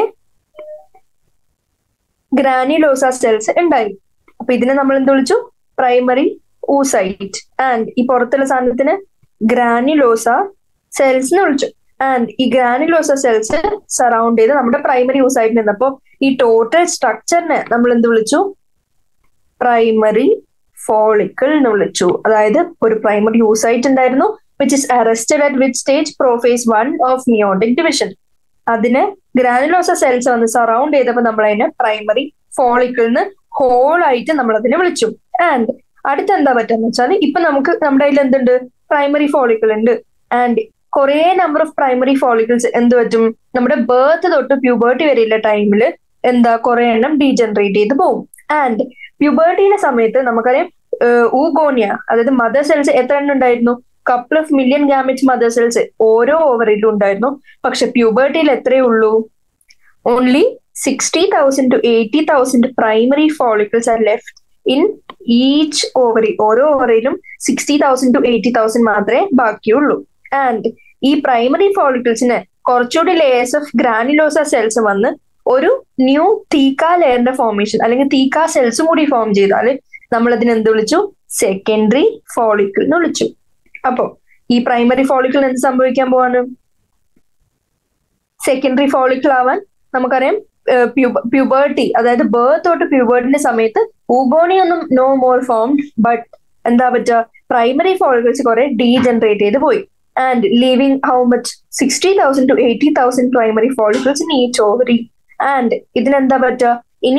ഗ്രാനുലോസ സെൽസ് ഉണ്ടായി അപ്പൊ ഇതിനെ നമ്മൾ എന്ത് വിളിച്ചു പ്രൈമറി ഊസൈറ്റ് ആൻഡ് ഈ പുറത്തുള്ള സാധനത്തിന് ഗ്രാനുലോസ സെൽസ് എന്ന് വിളിച്ചു ആൻഡ് ഈ ഗ്രാനുലോസ സെൽസ് സറൗണ്ട് ചെയ്ത് നമ്മുടെ പ്രൈമറി ഊസൈറ്റ് നിന്നപ്പോ ഈ ടോട്ടൽ സ്ട്രക്ചറിനെ നമ്മൾ എന്ത് വിളിച്ചു പ്രൈമറി ഫോളിക്കിൾ എന്ന് വിളിച്ചു അതായത് ഒരു പ്രൈമറി യൂസൈറ്റ് ഉണ്ടായിരുന്നു which is arrested at which stage prophase one of meiotic division അതിന് ഗ്രാനുലോസ സെൽസ് വന്ന് സറൗണ്ട് ചെയ്തപ്പോൾ നമ്മൾ അതിനെ പ്രൈമറി ഫോളിക്കിൾന്ന് ഹോൾ ആയിട്ട് നമ്മൾ അതിനെ വിളിച്ചു ആൻഡ് അടുത്ത് എന്താ പറ്റുന്ന വെച്ചാൽ ഇപ്പൊ നമുക്ക് നമ്മുടെ കയ്യിൽ എന്തുണ്ട് പ്രൈമറി ഫോളിക്കിൾ ഉണ്ട് ആൻഡ് കുറെ നമ്പർ ഓഫ് പ്രൈമറി ഫോളിക്കിൾസ് എന്ത് പറ്റും നമ്മുടെ ബേർത്ത് തൊട്ട് പ്യൂബേർട്ടി വരെയുള്ള ടൈമിൽ എന്താ കുറെ എണ്ണം ഡീജനറേറ്റ് ചെയ്ത് പോകും ആൻഡ് പ്യൂബേർട്ടിയുടെ സമയത്ത് നമുക്കറിയാം ഊഗോണിയ അതായത് മദർ സെൽസ് എത്ര എണ്ണം ഉണ്ടായിരുന്നു couple of million gamete mother cells ഓരോ ഓവറിലും ഉണ്ടായിരുന്നു പക്ഷെ പ്യൂബേർട്ടിയിൽ എത്രയേ ഉള്ളൂ only sixty thousand to eighty thousand primary follicles are left in each ovary ഓരോ ഓവറിലും sixty thousand to eighty thousand മാത്രമേ ബാക്കിയുള്ളൂ ആൻഡ് ഈ പ്രൈമറി ഫോളിക്കിൾസിന് കുറച്ചുകൂടി ലേയേഴ്സ് ഓഫ് ഗ്രാനുലോസ സെൽസ് വന്ന് ഒരു ന്യൂ തീക്ക ലെയറിന്റെ ഫോർമേഷൻ അല്ലെങ്കിൽ തീക്ക സെൽസും കൂടി ഫോം ചെയ്താൽ നമ്മൾ അതിനെ എന്ത് വിളിച്ചു സെക്കൻഡറി ഫോളിക്കിൾ എന്ന് വിളിച്ചു അപ്പോ ഈ പ്രൈമറി ഫോളിക്കിൾ എന്ത് സംഭവിക്കാൻ പോവാണ് സെക്കൻഡറി ഫോളിക്കിൾ ആവാൻ നമുക്കറിയാം പ്യൂബേർട്ടി അതായത് ബേർത്ത് തൊട്ട് പ്യൂബേർട്ടിന്റെ സമയത്ത് ഊഗോണി ഒന്നും നോ മോർ ഫോം ബട്ട് എന്താ പറ്റുക പ്രൈമറി ഫോളിക്കിൾസ് കുറെ ഡീജനറേറ്റ് ചെയ്ത് പോയി and leaving how much sixty thousand to eighty thousand primary follicles in each ovary and ഇതിനെന്താ പറ്റുക ഇനി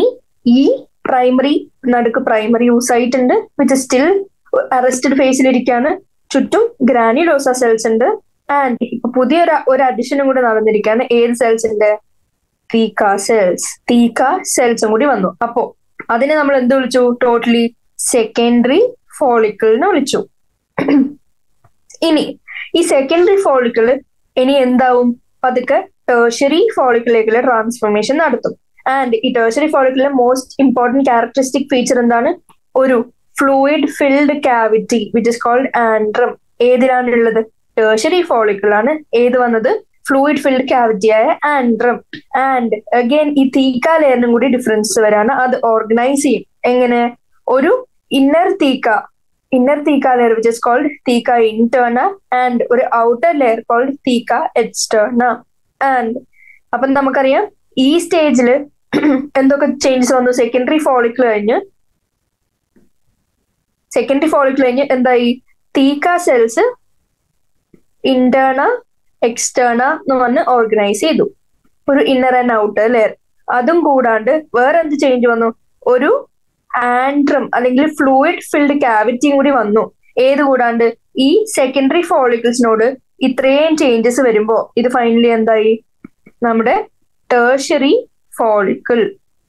ഈ പ്രൈമറി നടുക്ക് പ്രൈമറി യൂസൈറ്റ് ഉണ്ട് വിച്ച് സ്റ്റിൽ അറസ്റ്റഡ് ഫേസിലിരിക്കാണ് ചുറ്റും ഗ്രാനിലോസ സെൽസ് ഉണ്ട് ആൻഡ് ഇപ്പൊ പുതിയ ഒരു അഡിഷനും കൂടെ നടന്നിരിക്കുകയാണ് ഏത് സെൽസ് ഉണ്ട് തീക്ക സെൽസ് തീക്ക സെൽസും കൂടി വന്നു അപ്പോ അതിനെ നമ്മൾ എന്ത് വിളിച്ചു ടോട്ടലി സെക്കൻഡറി ഫോളിക്കിൾ എന്ന് വിളിച്ചു ഇനി ഈ സെക്കൻഡറി ഫോളിക്കിൾ ഇനി എന്താവും പതുക്കെ ടേഴ്ഷറി ഫോളിക്കിളിലേക്കുള്ള ട്രാൻസ്ഫോർമേഷൻ നടത്തും ആൻഡ് ഈ ടേഴ്ഷറി ഫോളിക്കിളിലെ മോസ്റ്റ് ഇമ്പോർട്ടന്റ് ക്യാരക്ടറിസ്റ്റിക് ഫീച്ചർ എന്താണ് ഒരു fluid filled cavity which is called antrum ഏതിലാണ് ഉള്ളത് ടേഴ്ഷറി ഫോളിക്കിൾ ആണ് ഏത് വന്നത് ഫ്ലൂയിഡ് ഫിൽഡ് കാവിറ്റി ആയ ആൻഡ്രം ആൻഡ് അഗൈൻ ഈ തീക്ക ലെയറിനും കൂടി ഡിഫറൻസ് വരാണ് അത് ഓർഗനൈസ് ചെയ്യും എങ്ങനെ ഒരു inner theca inner theca layer which is called theca interna and ഒരു outer layer called theca externa and അപ്പം നമുക്കറിയാം ഈ സ്റ്റേജിൽ എന്തൊക്കെ ചേഞ്ചസ് വന്നു സെക്കൻഡറി ഫോളിക്കിൾ കഴിഞ്ഞ് സെക്കൻഡറി ഫോളിക്കിൾ കഴിഞ്ഞ് എന്തായി തീക്ക സെൽസ് ഇന്റേണ എക്സ്റ്റേണ എന്ന് പറഞ്ഞ് ഓർഗനൈസ് ചെയ്തു ഒരു ഇന്നർ ആൻഡ് ഔട്ടർ ലെയർ അതും കൂടാണ്ട് വേറെ എന്ത് ചേഞ്ച് വന്നു ഒരു ആൻഡ്രം അല്ലെങ്കിൽ ഫ്ലൂയിഡ് ഫിൽഡ് കാവിറ്റിയും കൂടി വന്നു ഏത് കൂടാണ്ട് ഈ സെക്കൻഡറി ഫോളിക്കിൾസിനോട് ഇത്രയും ചേഞ്ചസ് വരുമ്പോ ഇത് ഫൈനലി എന്തായി നമ്മുടെ ടേഴ്ഷറി ഫോളിക്കിൾ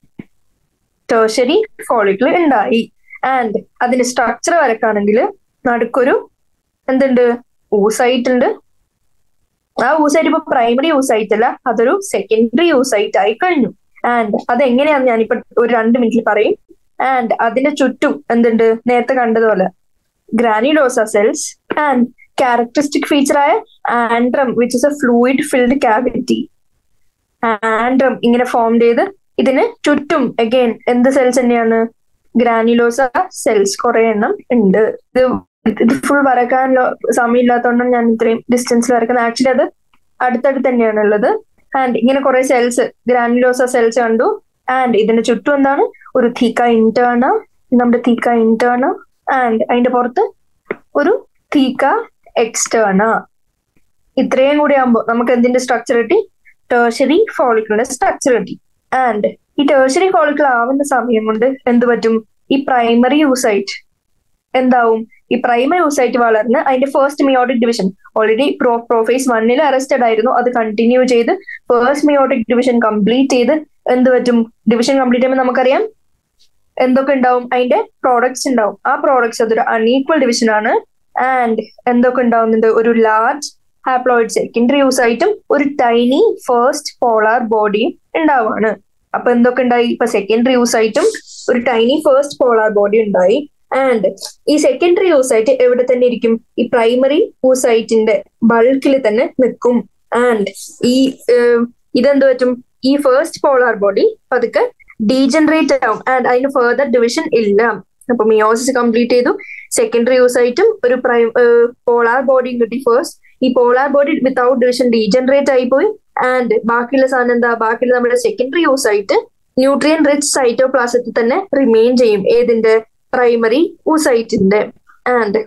ടേഴ്ഷറി ഫോളിക്കിൾ ഉണ്ടായി ആൻഡ് അതിന്റെ സ്ട്രക്ചർ വരക്കാണെങ്കിൽ നടുക്കൊരു എന്തുണ്ട് ഊസൈറ്റ് ഉണ്ട് ആ ഊസൈറ്റ് ഇപ്പൊ പ്രൈമറി യൂസൈറ്റ് അല്ല അതൊരു സെക്കൻഡറി യൂസൈറ്റ് ആയി കഴിഞ്ഞു ആൻഡ് അതെങ്ങനെയാന്ന് ഞാനിപ്പോ ഒരു രണ്ട് മിനിറ്റിൽ പറയും ആൻഡ് അതിന്റെ ചുറ്റും എന്തുണ്ട് നേരത്തെ കണ്ടതുപോലെ granulosa cells and characteristic feature ആയ antrum which is a fluid filled cavity antrum ഇങ്ങനെ ഫോം ചെയ്ത് ഇതിന് ചുറ്റും അഗൈൻ എന്ത് സെൽസ് തന്നെയാണ് ഗ്രാനുലോസ സെൽസ് കുറെ എണ്ണം ഉണ്ട് ഇത് ഇത് ഫുൾ വരക്കാൻ സമയമില്ലാത്തതുകൊണ്ടാണ് ഞാൻ ഇത്രയും ഡിസ്റ്റൻസിൽ വരക്കുന്നത് ആക്ച്വലി അത് അടുത്തടുത്ത് തന്നെയാണ് ഉള്ളത് ആൻഡ് ഇങ്ങനെ കുറെ സെൽസ് ഗ്രാനുലോസ സെൽസ് കണ്ടു ആൻഡ് ഇതിന്റെ ചുറ്റും എന്താണ് ഒരു തീക്ക ഇന്റേണ നമ്മുടെ തീക്ക ഇന്റേണ ആൻഡ് അതിന്റെ പുറത്ത് ഒരു തീക്ക എക്സ്റ്റേണ ഇത്രയും കൂടി ആകുമ്പോൾ നമുക്ക് എന്തിന്റെ സ്ട്രക്ചർ കിട്ടി ടേഴ്ഷറി ഫോളിക്കിളിന്റെ സ്ട്രക്ചർ കിട്ടി ആൻഡ് ഈ ടേഴ്ഷറി ഫോളിക്കിൾ ആവുന്ന സമയം കൊണ്ട് എന്ത് പറ്റും ഈ പ്രൈമറി യൂസൈറ്റ് എന്താവും ഈ പ്രൈമറി യൂസൈറ്റ് വളർന്ന് അതിന്റെ first meiotic division already pro prophase വണ്ണിൽ അറസ്റ്റഡ് ആയിരുന്നു അത് കണ്ടിന്യൂ ചെയ്ത് ഫസ്റ്റ് മിയോട്ടിക് ഡിവിഷൻ കംപ്ലീറ്റ് ചെയ്ത് എന്ത് പറ്റും ഡിവിഷൻ കംപ്ലീറ്റ് ചെയ്യുമ്പോൾ നമുക്കറിയാം എന്തൊക്കെ ഉണ്ടാവും അതിന്റെ പ്രോഡക്ട്സ് ഉണ്ടാവും ആ പ്രോഡക്ട്സ് അതൊരു അൺഈക്വൽ ഡിവിഷൻ ആണ് ആൻഡ് എന്തൊക്കെ ഉണ്ടാവുന്നുണ്ട് ഒരു ലാർജ് ഹാപ്ലോയിഡ് സെക്കൻഡറി യൂസൈറ്റും ഒരു ടൈനി ഫസ്റ്റ് പോളാർ ബോഡിയും ഉണ്ടാവാണ് അപ്പൊ എന്തൊക്കെ ഉണ്ടായി ഇപ്പൊ സെക്കൻഡറി യൂസൈറ്റും ഒരു ടൈനി ഫസ്റ്റ് പോളാർ ബോഡി ഉണ്ടായി ആൻഡ് ഈ സെക്കൻഡറി യൂസൈറ്റ് എവിടെ തന്നെ ഇരിക്കും ഈ പ്രൈമറി യൂസൈറ്റിന്റെ ബൾക്കിൽ തന്നെ നിൽക്കും ആൻഡ് ഈ ഇതെന്ത് പറ്റും ഈ ഫസ്റ്റ് പോളാർ ബോഡി പതുക്കെ ഡീജനറേറ്റ് ആവും ആൻഡ് അതിന് ഫെർദർ ഡിവിഷൻ ഇല്ല അപ്പൊ മിയോസിസ് കംപ്ലീറ്റ് ചെയ്തു സെക്കൻഡറി യൂസൈറ്റും ഒരു പ്രൈ പോളാർ ബോഡിയും കിട്ടി ഫസ്റ്റ് ഈ polar body without division degenerate ആയിപ്പോയി ആൻഡ് ബാക്കിയുള്ള സാധനം എന്താ ബാക്കിയുള്ള നമ്മുടെ സെക്കൻഡറി യൂസൈറ്റ് ന്യൂട്രിയൻ റിച്ച് സൈറ്റോപ്ലാസത്തിൽ തന്നെ റിമെയിൻ ചെയ്യും ഏതിന്റെ പ്രൈമറി ഊസൈറ്റിന്റെ ആൻഡ്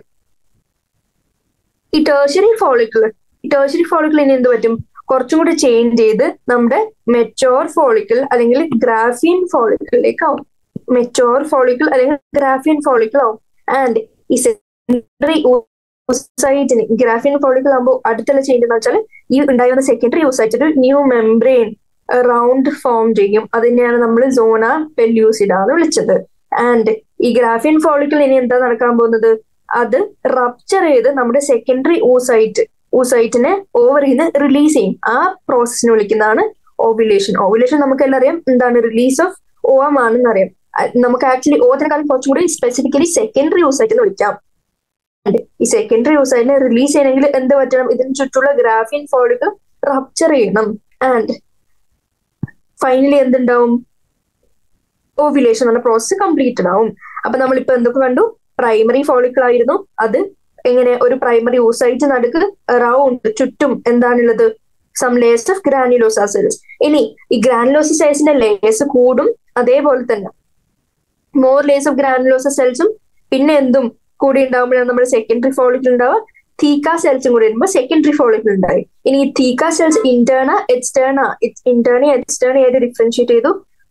ഈ ടേഴ്ഷറി ഫോളിക്കിൾ ഈ ടേഴ്ഷറി ഫോളിക്കിൾ ഇനി എന്ത് പറ്റും കുറച്ചും കൂടി ചേഞ്ച് ചെയ്ത് നമ്മുടെ മെച്ചോർ ഫോളിക്കിൾ അല്ലെങ്കിൽ ഗ്രാഫിയൻ ഫോളിക്കിളിലേക്ക് ആവും മെച്ചോർ ഫോളിക്കിൾ അല്ലെങ്കിൽ ഗ്രാഫിയൻ ഫോളിക്കിൾ ആവും ആൻഡ് ഈ സെക്കൻഡറി യൂസൈറ്റിന് ഗ്രാഫിയൻ ഫോളിക്കിൾ ആകുമ്പോൾ അടുത്തുള്ള ചേഞ്ച് എന്ന് വെച്ചാൽ ഈ ഉണ്ടായി വന്ന സെക്കൻഡറി യൂസൈറ്റ് ഒരു ന്യൂ മെംബ്രെയിൻ റൗണ്ട് ഫോം ചെയ്യും അതിനെയാണ് നമ്മൾ സോണ പെല്യൂസിഡ എന്ന് വിളിച്ചത് ആൻഡ് ഈ ഗ്രാഫിയൻ ഫോളിക്കിൾ ഇനി എന്താ നടക്കാൻ പോകുന്നത് അത് റപ്ചർ ചെയ്ത് നമ്മുടെ സെക്കൻഡറി ഊസൈറ്റ് ഊസൈറ്റിനെ ഓവറിൽ നിന്ന് റിലീസ് ചെയ്യും ആ പ്രോസസ്സിനെ വിളിക്കുന്നതാണ് ഓവുലേഷൻ ഓവുലേഷൻ നമുക്ക് എല്ലാം അറിയാം എന്താണ് റിലീസ് ഓഫ് ഓം ആണെന്ന് അറിയാം നമുക്ക് ആക്ച്വലി ഓത്തിനെക്കാളും കുറച്ചും കൂടി സ്പെസിഫിക്കലി സെക്കൻഡറി യൂസൈറ്റ് എന്ന് വിളിക്കാം ഈ സെക്കൻഡറി യൂസൈറ്റിനെ റിലീസ് ചെയ്യണമെങ്കിൽ എന്ത് പറ്റണം ഇതിന് ചുറ്റുള്ള ഗ്രാഫിയൻ ഫോളിക്കിൾ റപ്ചർ ചെയ്യണം ആൻഡ് ഫൈനലി എന്തുണ്ടാവും ഓവുലേഷൻ എന്ന പ്രോസസ്സ് കംപ്ലീറ്റഡ് ആവും അപ്പൊ നമ്മളിപ്പോ എന്തൊക്കെ കണ്ടു പ്രൈമറി ഫോളിക്കിൾ ആയിരുന്നു അത് എങ്ങനെ ഒരു പ്രൈമറി ഊസൈറ്റ് നടുക്ക് റൗണ്ട് ചുറ്റും എന്താണുള്ളത് some layers of granulosa cells ഇനി ഈ ഗ്രാനുലോസ സെൽസിന്റെ ലേയേഴ്സ് കൂടും അതേപോലെ തന്നെ മോർ ലേയേഴ്സ് ഓഫ് ഗ്രാനുലോസ സെൽസും പിന്നെ എന്തും കൂടി ഉണ്ടാകുമ്പോഴാണ് നമ്മുടെ സെക്കൻഡറി ഫോളിക്കിൾ ഉണ്ടാവുക തീക്ക സെൽസും കൂടി വരുമ്പോൾ സെക്കൻഡറി ഫോളിക്കിൾ ഉണ്ടായി ഇനി ഈ theca cells interna externa interna externa ആയിട്ട് ഡിഫറൻഷിയേറ്റ് ചെയ്തു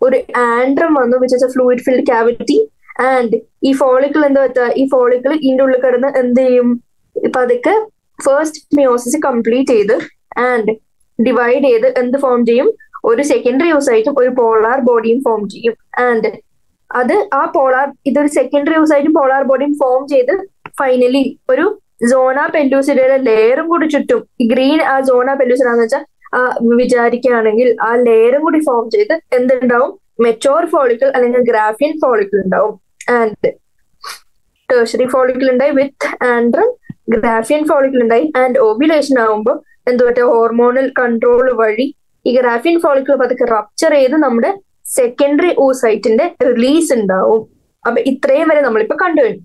ഒരു ആൻഡ്രം വന്നു which is a fluid filled cavity and ഈ ഫോളിക്കിൾ എന്താ വെച്ചാൽ ഈ ഫോളിക്കിൾ ഇതിന്റെ ഉള്ളിൽ കിടന്ന് എന്ത് ചെയ്യും പതുക്കെ ഫസ്റ്റ് മിയോസിസ് കംപ്ലീറ്റ് ചെയ്ത് ആൻഡ് ഡിവൈഡ് ചെയ്ത് എന്ത് ഫോം ചെയ്യും ഒരു സെക്കൻഡറി യൂസായിട്ടും ഒരു പോളാർ ബോഡിയും ഫോം ചെയ്യും ആൻഡ് അത് ആ പോളാർ ഇതൊരു സെക്കൻഡറി യൂസായിട്ടും പോളാർ ബോഡിയും ഫോം ചെയ്ത് ഫൈനലി ഒരു സോണ പെല്ലൂസിഡയുടെ ലെയറും കൂടി ചുറ്റും ഈ ഗ്രീൻ ആ സോണ പെല്ലൂസിഡാന്ന് വെച്ചാൽ ആ വിചാരിക്കുകയാണെങ്കിൽ ആ ലെയറും കൂടി ഫോം ചെയ്ത് എന്തുണ്ടാവും മെച്ചോർ ഫോളിക്കിൾ അല്ലെങ്കിൽ ഗ്രാഫിയൻ ഫോളിക്കിൾ ഉണ്ടാവും ആൻഡ് ടേഴ്സറി ഫോളിക്കിൾ ഉണ്ടായി വിത്ത് ആൻഡ്രം ഗ്രാഫിയൻ ഫോളിക്കിൾ ഉണ്ടായി ആൻഡ് ഓവുലേഷൻ ആവുമ്പോൾ എന്ത് പറ്റുക ഹോർമോണൽ കൺട്രോൾ വഴി ഈ ഗ്രാഫിയൻ ഫോളിക്കിൾ പതുക്കെ റപ്ചർ ചെയ്ത് നമ്മുടെ സെക്കൻഡറി ഓസൈറ്റിന്റെ റിലീസ് ഉണ്ടാവും അപ്പൊ ഇത്രയും വരെ നമ്മളിപ്പോ കണ്ടുകഴിഞ്ഞു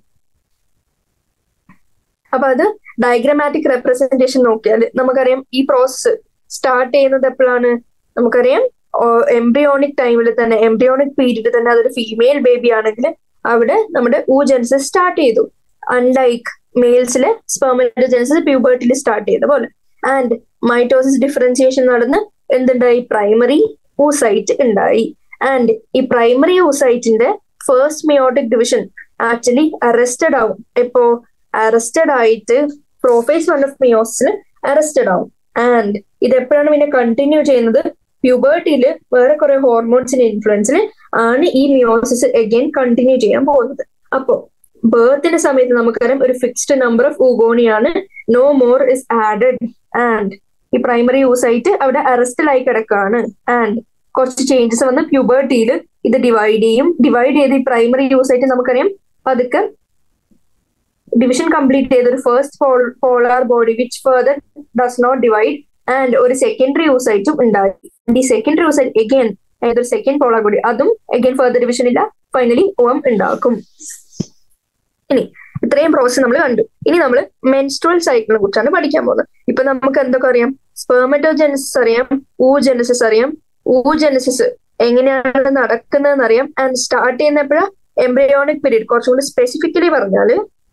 അപ്പൊ അത് ഡയഗ്രമാറ്റിക് റെപ്രസെന്റേഷൻ നോക്കിയാൽ നമുക്കറിയാം ഈ പ്രോസസ്സ് സ്റ്റാർട്ട് ചെയ്യുന്നത് എപ്പോഴാണ് നമുക്കറിയാം എംബ്രിയോണിക് ടൈമിൽ തന്നെ എംബ്രിയോണിക് പീരീഡിൽ തന്നെ അതൊരു ഫീമെയിൽ ബേബി ആണെങ്കിൽ അവിടെ നമ്മുടെ ഊജൻസസ് സ്റ്റാർട്ട് ചെയ്തു അൺലൈക്ക് മെയിൽസിലെ സ്പെർമറ്റോജൻസസ് പ്യൂബർട്ടിൽ സ്റ്റാർട്ട് ചെയ്ത പോലെ ആൻഡ് മൈറ്റോസിസ് ഡിഫറൻസിയേഷൻ നടന്ന് എന്തുണ്ടായി പ്രൈമറി ഊസൈറ്റ് ഉണ്ടായി ആൻഡ് ഈ പ്രൈമറി ഊസൈറ്റിന്റെ first meiotic division actually arrested ആവും എപ്പോ അറസ്റ്റഡ് ആയിട്ട് പ്രോഫേസ് വൺ ഓഫ് മിയോസിൽ അറസ്റ്റഡ് ആവും ആൻഡ് ഇത് എപ്പോഴാണ് പിന്നെ കണ്ടിന്യൂ ചെയ്യുന്നത് പ്യൂബർട്ടിയില് വേറെ കുറെ ഹോർമോൺസിന്റെ ഇൻഫ്ലുവൻസിൽ ആണ് ഈ മിയോസിസ് അഗൈൻ കണ്ടിന്യൂ ചെയ്യാൻ പോകുന്നത് അപ്പോ ബേർത്തിന്റെ സമയത്ത് നമുക്കറിയാം ഒരു ഫിക്സ്ഡ് നമ്പർ ഓഫ് ഊഗോണിയാണ് no more is added and ഈ പ്രൈമറി യൂസായിട്ട് അവിടെ അറസ്റ്റിലായി കിടക്കാണ് ആൻഡ് കുറച്ച് ചേഞ്ചസ് വന്ന് പ്യൂബർട്ടിയിൽ ഇത് ഡിവൈഡ് ചെയ്യും ഡിവൈഡ് ചെയ്ത് ഈ പ്രൈമറി യൂസായിട്ട് നമുക്കറിയാം പതുക്കെ ഡിവിഷൻ കംപ്ലീറ്റ് ചെയ്ത ഒരു first polar body which further does not divide and ഒരു സെക്കൻഡറി യൂസായിട്ടും ഉണ്ടായി ഈ സെക്കൻഡറി യൂസൈറ്റ് എഗെയിൻ ഏതൊരു സെക്കൻഡ് പോളാർ ബോഡി അതും എഗെയിൻ ഫർദർ ഡിവിഷൻ ഇല്ല ഫൈനലി ഓം ഉണ്ടാക്കും ഇനി ഇത്രയും പ്രോസസ് നമ്മൾ കണ്ടു ഇനി നമ്മൾ മെൻസ്ട്രൽ സൈക്കിളിനെ കുറിച്ചാണ് പഠിക്കാൻ പോകുന്നത് ഇപ്പൊ നമുക്ക് എന്തൊക്കെ അറിയാം സ്പെർമറ്റോജെനസിസ് അറിയാം ഊജെനസിസ് അറിയാം ഊജെനസിസ് എങ്ങനെയാണ് നടക്കുന്നതെന്ന് അറിയാം ആൻഡ് സ്റ്റാർട്ട് ചെയ്യുന്ന എപ്പോഴാണ് എംബ്രിയോണിക് പീരീഡ് കുറച്ചും കൂടി സ്പെസിഫിക്കലി പറഞ്ഞാല്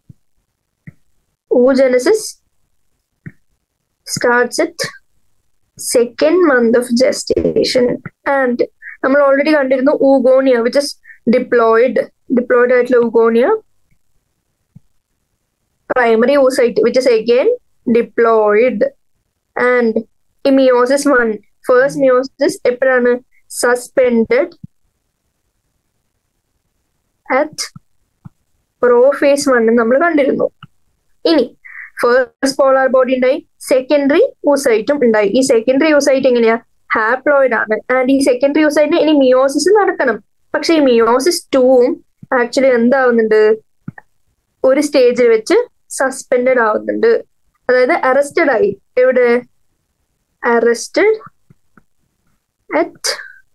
oogenesis starts at second month of gestation and നമ്മൾ ഓൾറെഡി കണ്ടിരുന്നു oogonia which is diploid diploid ആയിട്ടുള്ള oogonia primary oocyte which is again diploid and ഈ മിയോസിസ് വൺ ഫേസ്റ്റ് മിയോസിസ് എപ്പോഴാണ് സസ്പെൻഡഡ് അറ്റ് പ്രോഫേസ് വൺ നമ്മൾ കണ്ടിരുന്നു ഇനി first polar body ഉണ്ടായി secondary യൂസൈറ്റും ഉണ്ടായി ഈ സെക്കൻഡറി യൂസൈറ്റ് എങ്ങനെയാ ഹാപ്ലോയിഡ് ആണ് ആൻഡ് ഈ സെക്കൻഡറി യൂസൈറ്റിന് ഇനി മിയോസിസ് നടക്കണം പക്ഷെ ഈ മിയോസിസ് ടൂവും ആക്ച്വലി എന്താവുന്നുണ്ട് ഒരു സ്റ്റേജിൽ വെച്ച് സസ്പെൻഡഡ് ആവുന്നുണ്ട് അതായത് അറസ്റ്റഡ് ആയി എവിടെ arrested at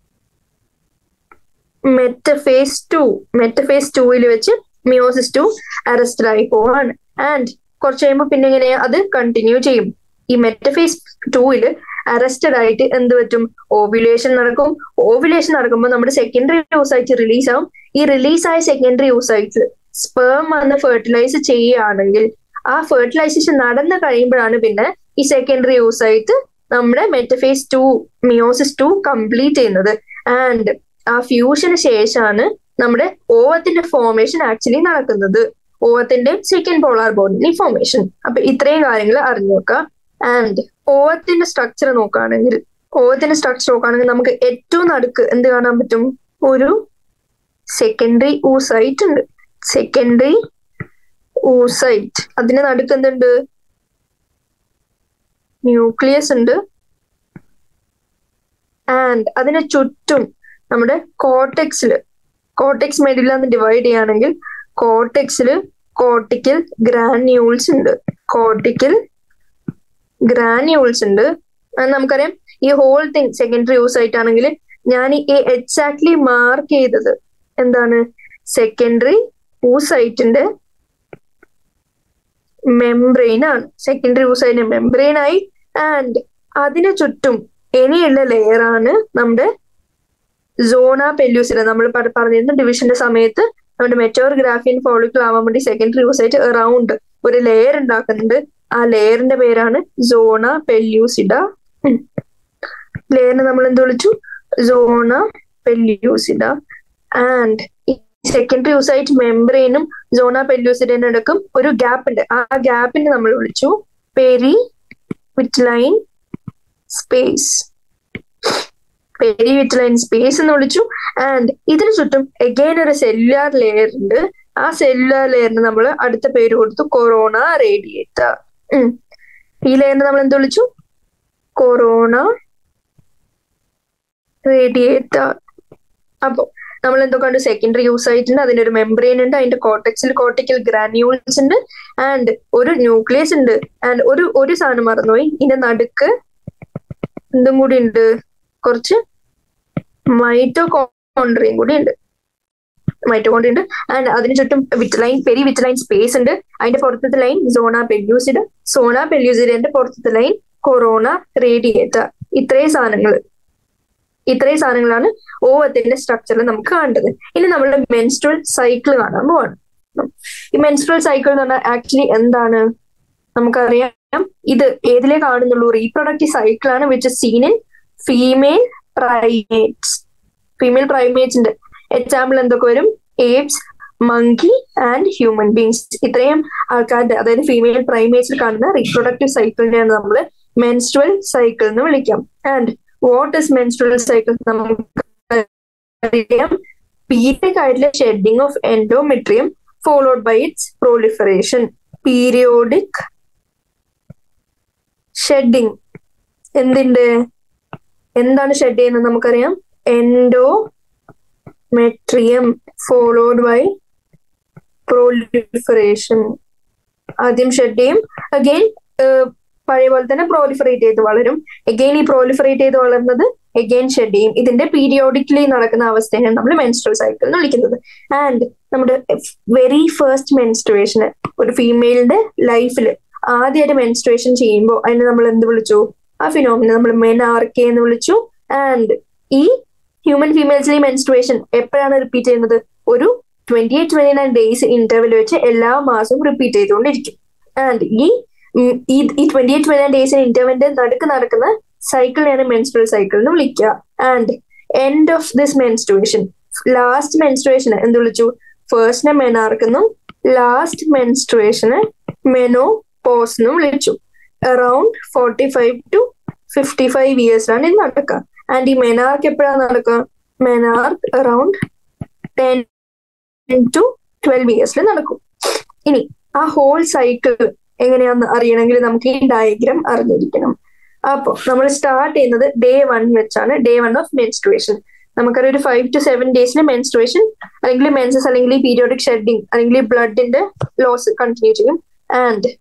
metaphase two metaphase ടൂവിൽ വെച്ച് മിയോസിസ് ടു അറസ്റ്റഡ് ആയി പോവാണ് ആൻഡ് കുറച്ച് കഴിയുമ്പോൾ പിന്നെ എങ്ങനെ അത് കണ്ടിന്യൂ ചെയ്യും ഈ മെറ്റഫേസ് ടൂവില് അറസ്റ്റഡ് ആയിട്ട് എന്ത് പറ്റും ഓവുലേഷൻ നടക്കും ഓവുലേഷൻ നടക്കുമ്പോൾ നമ്മുടെ സെക്കൻഡറി യൂസായിട്ട് റിലീസ് ആവും ഈ റിലീസ് ആയ സെക്കൻഡറി യൂസായിട്ട് സ്പേം വന്ന് ഫെർട്ടിലൈസ് ചെയ്യുകയാണെങ്കിൽ ആ ഫെർട്ടിലൈസേഷൻ നടന്നു കഴിയുമ്പോഴാണ് പിന്നെ ഈ സെക്കൻഡറി യൂസായിട്ട് നമ്മുടെ metaphase two meiosis two complete ചെയ്യുന്നത് ആൻഡ് ആ ഫ്യൂഷന് ശേഷമാണ് നമ്മുടെ ഓവത്തിന്റെ ഫോർമേഷൻ ആക്ച്വലി നടക്കുന്നത് ഓവത്തിന്റെ സെക്കൻഡ് പോളാർ ബോഡി ഫോർമേഷൻ അപ്പൊ ഇത്രയും കാര്യങ്ങൾ അറിഞ്ഞു നോക്കുക ആൻഡ് ഓവത്തിന്റെ സ്ട്രക്ചർ നോക്കുകയാണെങ്കിൽ ഓവത്തിന്റെ സ്ട്രക്ചർ നോക്കുകയാണെങ്കിൽ നമുക്ക് ഏറ്റവും നടുക്ക് എന്ത് കാണാൻ പറ്റും ഒരു സെക്കൻഡറി ഊസൈറ്റ് ഉണ്ട് സെക്കൻഡറി ഊസൈറ്റ് അതിന് നടുക്ക് എന്തുണ്ട് ന്യൂക്ലിയസ് ഉണ്ട് ആൻഡ് അതിന് ചുറ്റും നമ്മുടെ കോർട്ടെക്സിൽ കോർട്ടെക്സ് മെഡില്ല എന്ന് ഡിവൈഡ് ചെയ്യുകയാണെങ്കിൽ കോർട്ടെക്സിൽ കോർട്ടിക്കൽ ഗ്രാന്യൂൾസ് ഉണ്ട് കോർട്ടിക്കൽ ഗ്രാന്യൂൾസ് ഉണ്ട് നമുക്കറിയാം ഈ ഹോൾ തിങ് സെക്കൻഡറി യൂസ് ആയിട്ടാണെങ്കിൽ ഞാൻ ഈ എക്സാക്ട്ലി മാർക്ക് ചെയ്തത് എന്താണ് സെക്കൻഡറി ഊസൈറ്റിന്റെ മെംബ്രെയിൻ ആണ് സെക്കൻഡറി ഊസൈറ്റിന്റെ മെംബ്രെയിൻ ആയി ആൻഡ് അതിന് ചുറ്റും ഇനിയുള്ള ലെയർ ആണ് നമ്മുടെ സോണ പെല്യൂസില നമ്മൾ പറഞ്ഞിരുന്ന ഡിവിഷന്റെ സമയത്ത് നമ്മുടെ മെച്ചോർ ഗ്രാഫിയൻ ഫോളിക്കിൾ ആവാൻ വേണ്ടി സെക്കൻഡറി യൂസായിട്ട് അറൌണ്ട് ഒരു ലെയർ ഉണ്ടാക്കുന്നുണ്ട് ആ ലെയറിന്റെ പേരാണ് സോണ പെല്യൂസിഡ ലെയറിനെ നമ്മൾ എന്ത് വിളിച്ചു zona pellucida and secondary oocyte മെംബ്രെയിനും സോണ പെല്യൂസിഡിനും ഇടക്കും ഒരു ഗ്യാപ്പ് ഉണ്ട് ആ ഗ്യാപ്പിന് നമ്മൾ വിളിച്ചു perivitelline space perivitelline space എന്ന് വിളിച്ചു ആൻഡ് ഇതിനു ചുറ്റും എഗെയിൻ ഒരു സെല്ലുലാർ ലെയർ ഉണ്ട് ആ സെല്ലുലാർ ലെയറിന് നമ്മൾ അടുത്ത പേര് കൊടുത്തു കൊറോണ റേഡിയേറ്റർ ഈ ലെയറിന് നമ്മൾ എന്ത് വിളിച്ചു കൊറോണ റേഡിയേറ്റർ അപ്പോ നമ്മൾ എന്തോ കണ്ടു സെക്കൻഡറി യൂസൈറ്റ് ഉണ്ട് അതിനൊരു മെംബ്രെയിൻ ഉണ്ട് അതിന്റെ കോട്ടക്സിൽ കോർട്ടിക്കൽ ഗ്രാന്യൂൾസ് ഉണ്ട് ആൻഡ് ഒരു ന്യൂക്ലിയസ് ഉണ്ട് ആൻഡ് ഒരു ഒരു സാധനം മറന്നുപോയി ഇതിന്റെ നടുക്ക് എന്തും കൂടി ഉണ്ട് കുറച്ച് മൈറ്റോകോൺട്രിയും കൂടി ഉണ്ട് മൈറ്റോകോൺട്രി ഉണ്ട് ആൻഡ് അതിന് ചുറ്റും വിറ്റലൈൻ പെരി വിറ്റലൈൻ സ്പേസ് ഉണ്ട് അതിന്റെ പുറത്തത്തെ ലൈൻ സോണ പെല്യൂസിഡ് സോണ പെല്യൂസിഡിന്റെ പുറത്തത്തെ ലൈൻ കൊറോണ റേഡിയേറ്റർ ഇത്രയും സാധനങ്ങൾ ഇത്രയും സാധനങ്ങളാണ് ഓവത്തിന്റെ സ്ട്രക്ചറിൽ നമുക്ക് കാണേണ്ടത് ഇനി നമ്മളുടെ മെൻസ്ട്രൽ സൈക്കിൾ കാണാൻ പോവാണ് ഈ മെൻസ്ട്രൽ സൈക്കിൾ എന്ന് പറഞ്ഞാൽ ആക്ച്വലി എന്താണ് നമുക്കറിയാം ഇത് ഏതിലേ കാണുന്നുള്ളൂ റീപ്രൊഡക്റ്റീവ് സൈക്കിൾ ആണ് which seen in female primates female പ്രൈമേറ്റ്സിന്റെ എക്സാമ്പിൾ എന്തൊക്കെ വരും apes monkey and human beings ഇത്രയും ആൾക്കാരുടെ അതായത് ഫീമെയിൽ പ്രൈമേറ്റ്സിൽ കാണുന്ന റീപ്രൊഡക്റ്റീവ് സൈക്കിളിനെയാണ് നമ്മൾ മെൻസ്ട്രൽ സൈക്കിൾ എന്ന് വിളിക്കാം and what is menstrual cycle നമുക്കറിയാം പീരിയഡ് ആയിട്ടുള്ള shedding of endometrium followed by its proliferation periodic shedding എന്തിന്റെ എന്താണ് ഷെഡ് ചെയ്യുന്നത് നമുക്കറിയാം endometrium followed by proliferation ആദ്യം ഷെഡ് ചെയ്യും അഗെയിൻ പഴയ പോലെ തന്നെ പ്രോലിഫറേറ്റ് ചെയ്ത് വളരും എഗെയിൻ ഈ പ്രോലിഫറേറ്റ് ചെയ്ത് വളർന്നത് എഗെയിൻ ഷെഡ് ചെയ്യും ഇതിന്റെ പീരിയോഡിക്കലി നടക്കുന്ന അവസ്ഥയാണ് നമ്മൾ മെൻസ്ട്രൽ സൈക്കിൾ എന്ന് വിളിക്കുന്നത് ആൻഡ് നമ്മുടെ വെരി ഫസ്റ്റ് മെൻസ്ട്രുവേഷന് ഒരു ഫീമെയിലിന്റെ ലൈഫിൽ ആദ്യമായിട്ട് മെൻസ്ട്രുവേഷൻ ചെയ്യുമ്പോൾ അതിന് നമ്മൾ എന്ത് വിളിച്ചു ആ ഫിനോമിനെ നമ്മൾ മെനാർക്കെ എന്ന് വിളിച്ചു ആൻഡ് ഈ ഹ്യൂമൻ ഫീമെയിൽസിലെ മെൻസ്ട്രുവേഷൻ എപ്പോഴാണ് റിപ്പീറ്റ് ചെയ്യുന്നത് ഒരു twenty eight twenty nine days interval വെച്ച് എല്ലാ മാസവും റിപ്പീറ്റ് ചെയ്തുകൊണ്ടിരിക്കും ആൻഡ് ഈ ഈ ട്വന്റി എയ്റ്റ് ട്വന്റി നയൻ ഡേയ്സിന് ഇന്റർവെന്റ് നടുക്ക് നടക്കുന്ന സൈക്കിളിനെയാണ് മെൻസ്ട്രൽ സൈക്കിൾ എന്ന് വിളിക്കുക and end of this menstruation last മെൻസ്ട്രുവേഷന് എന്ത് വിളിച്ചു ഫേസ്റ്റിനെ മെനാർക്കെന്നും ലാസ്റ്റ് മെൻസ്ട്രുവേഷന് മെനോ പോസ് എന്നും വിളിച്ചു around forty five to fifty five ഇയേഴ്സിലാണ് ഇത് നടക്കുക ആൻഡ് ഈ മെനാർക്ക് എപ്പോഴാണ് നടക്കുക menarche around ten to twelve ഇയേഴ്സിൽ നടക്കും ഇനി ആ ഹോൾ സൈക്കിൾ എങ്ങനെയാന്ന് അറിയണമെങ്കിൽ നമുക്ക് ഈ ഡയഗ്രാം അറിഞ്ഞിരിക്കണം അപ്പോൾ നമ്മൾ സ്റ്റാർട്ട് ചെയ്യുന്നത് ഡേ വൺ വെച്ചാണ് ഡേ വൺ ഓഫ് മെൻസ്ട്രുവേഷൻ നമുക്കറിയാം ഒരു ഫൈവ് ടു സെവൻ ഡേയ്സിൽ മെൻസ്ട്രുവേഷൻ അല്ലെങ്കിൽ മെൻസസ് അല്ലെങ്കിൽ പീരിയോഡിക് ഷെഡിങ് അല്ലെങ്കിൽ ബ്ലഡിന്റെ ലോസ് കണ്ടിന്യൂ ചെയ്യും ആൻഡ്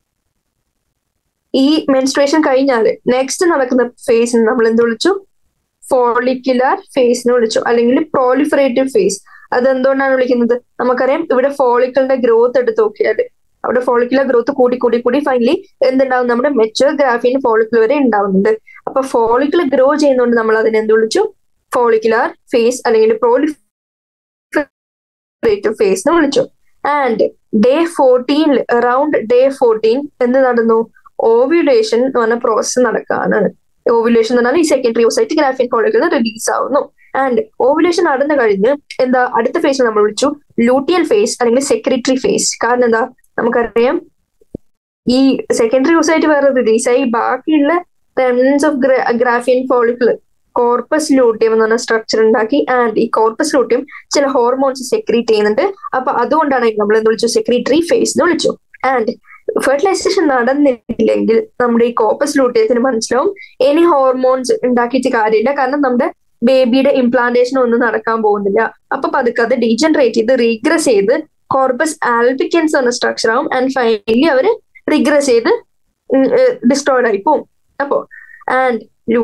ഈ മെൻസ്ട്രുവേഷൻ കഴിഞ്ഞാൽ നെക്സ്റ്റ് നടക്കുന്ന ഫേസ് നമ്മൾ എന്ത് വിളിച്ചു ഫോളിക്കുലർ ഫേസ് എന്ന് വിളിച്ചു അല്ലെങ്കിൽ പ്രോലിഫറേറ്റീവ് ഫേസ് അത് എന്തുകൊണ്ടാണ് വിളിക്കുന്നത് നമുക്കറിയാം ഇവിടെ ഫോളിക്കിളിന്റെ ഗ്രോത്ത് എടുത്ത് നോക്കിയാൽ അവിടെ ഫോളിക്കുലർ ഗ്രോത്ത് കൂടി കൂടി കൂടി ഫൈനലി എന്തുണ്ടാവും നമ്മുടെ മെച്ചുവർ ഗ്രാഫിൻ ഫോളിക്കിൾ വരെ ഉണ്ടാവുന്നുണ്ട് അപ്പൊ ഫോളിക്കിൾ ഗ്രോ ചെയ്യുന്നതുകൊണ്ട് നമ്മൾ അതിനെ എന്ത് വിളിച്ചു ഫോളിക്കുലർ ഫേസ് അല്ലെങ്കിൽ പ്രോലിഫറേറ്റീവ് ഫേസ് എന്ന് വിളിച്ചു ആൻഡ് ഡേ ഫോർട്ടീനിൽ അറൌണ്ട് ഡേ ഫോർട്ടീൻ എന്ത് നടന്നു ഓവ്യുലേഷൻ എന്ന് പറഞ്ഞ പ്രോസസ്സ് നടക്കുകയാണ് ഓവുലേഷൻ എന്ന് പറഞ്ഞാൽ ഈ secondary oocyte Graafian follicle release ആവുന്നു ആൻഡ് ഓവുലേഷൻ നടന്നു കഴിഞ്ഞ് എന്താ അടുത്ത ഫേസ് നമ്മൾ വിളിച്ചു ലൂട്ടിയൽ ഫേസ് അല്ലെങ്കിൽ സെക്രട്ടറി ഫേസ് കാരണം എന്താ നമുക്കറിയാം ഈ സെക്കൻഡറി ഓസൈറ്റ് വേറെ റിലീസായി ബാക്കിയുള്ള remnants of Graafian follicle corpus luteum എന്ന് പറഞ്ഞ സ്ട്രക്ചർ ഉണ്ടാക്കി ആൻഡ് ഈ കോർപ്പസ് ലൂട്ടിയം ചില ഹോർമോൺസ് സെക്രീറ്റ് ചെയ്യുന്നുണ്ട് അപ്പൊ അതുകൊണ്ടാണ് നമ്മൾ എന്ത് വിളിച്ചു സെക്രട്ടറി ഫേസ് എന്ന് വിളിച്ചു ആൻഡ് ഫെർട്ടിലൈസേഷൻ നടന്നില്ലെങ്കിൽ നമ്മുടെ ഈ കോപ്പസ് ലൂട്ടിയത്തിന് മനസ്സിലാവും ഇനി ഹോർമോൺസ് ഉണ്ടാക്കിയിട്ട് കാര്യമില്ല കാരണം നമ്മുടെ ബേബിയുടെ ഇംപ്ലാന്റേഷൻ ഒന്നും നടക്കാൻ പോകുന്നില്ല അപ്പൊ പതുക്കെ അത് ഡീജനറേറ്റ് ചെയ്ത് റീഗ്രസ് ചെയ്ത് കോർപ്പസ് ആൽബിക്കൻസ് എന്ന സ്ട്രക്ചർ ആവും ആൻഡ് ഫൈനലി അവര് റിഗ്രസ് ചെയ്ത് ഡിസ്ട്രോയിഡ് ആയി പോകും അപ്പോ ആൻഡ്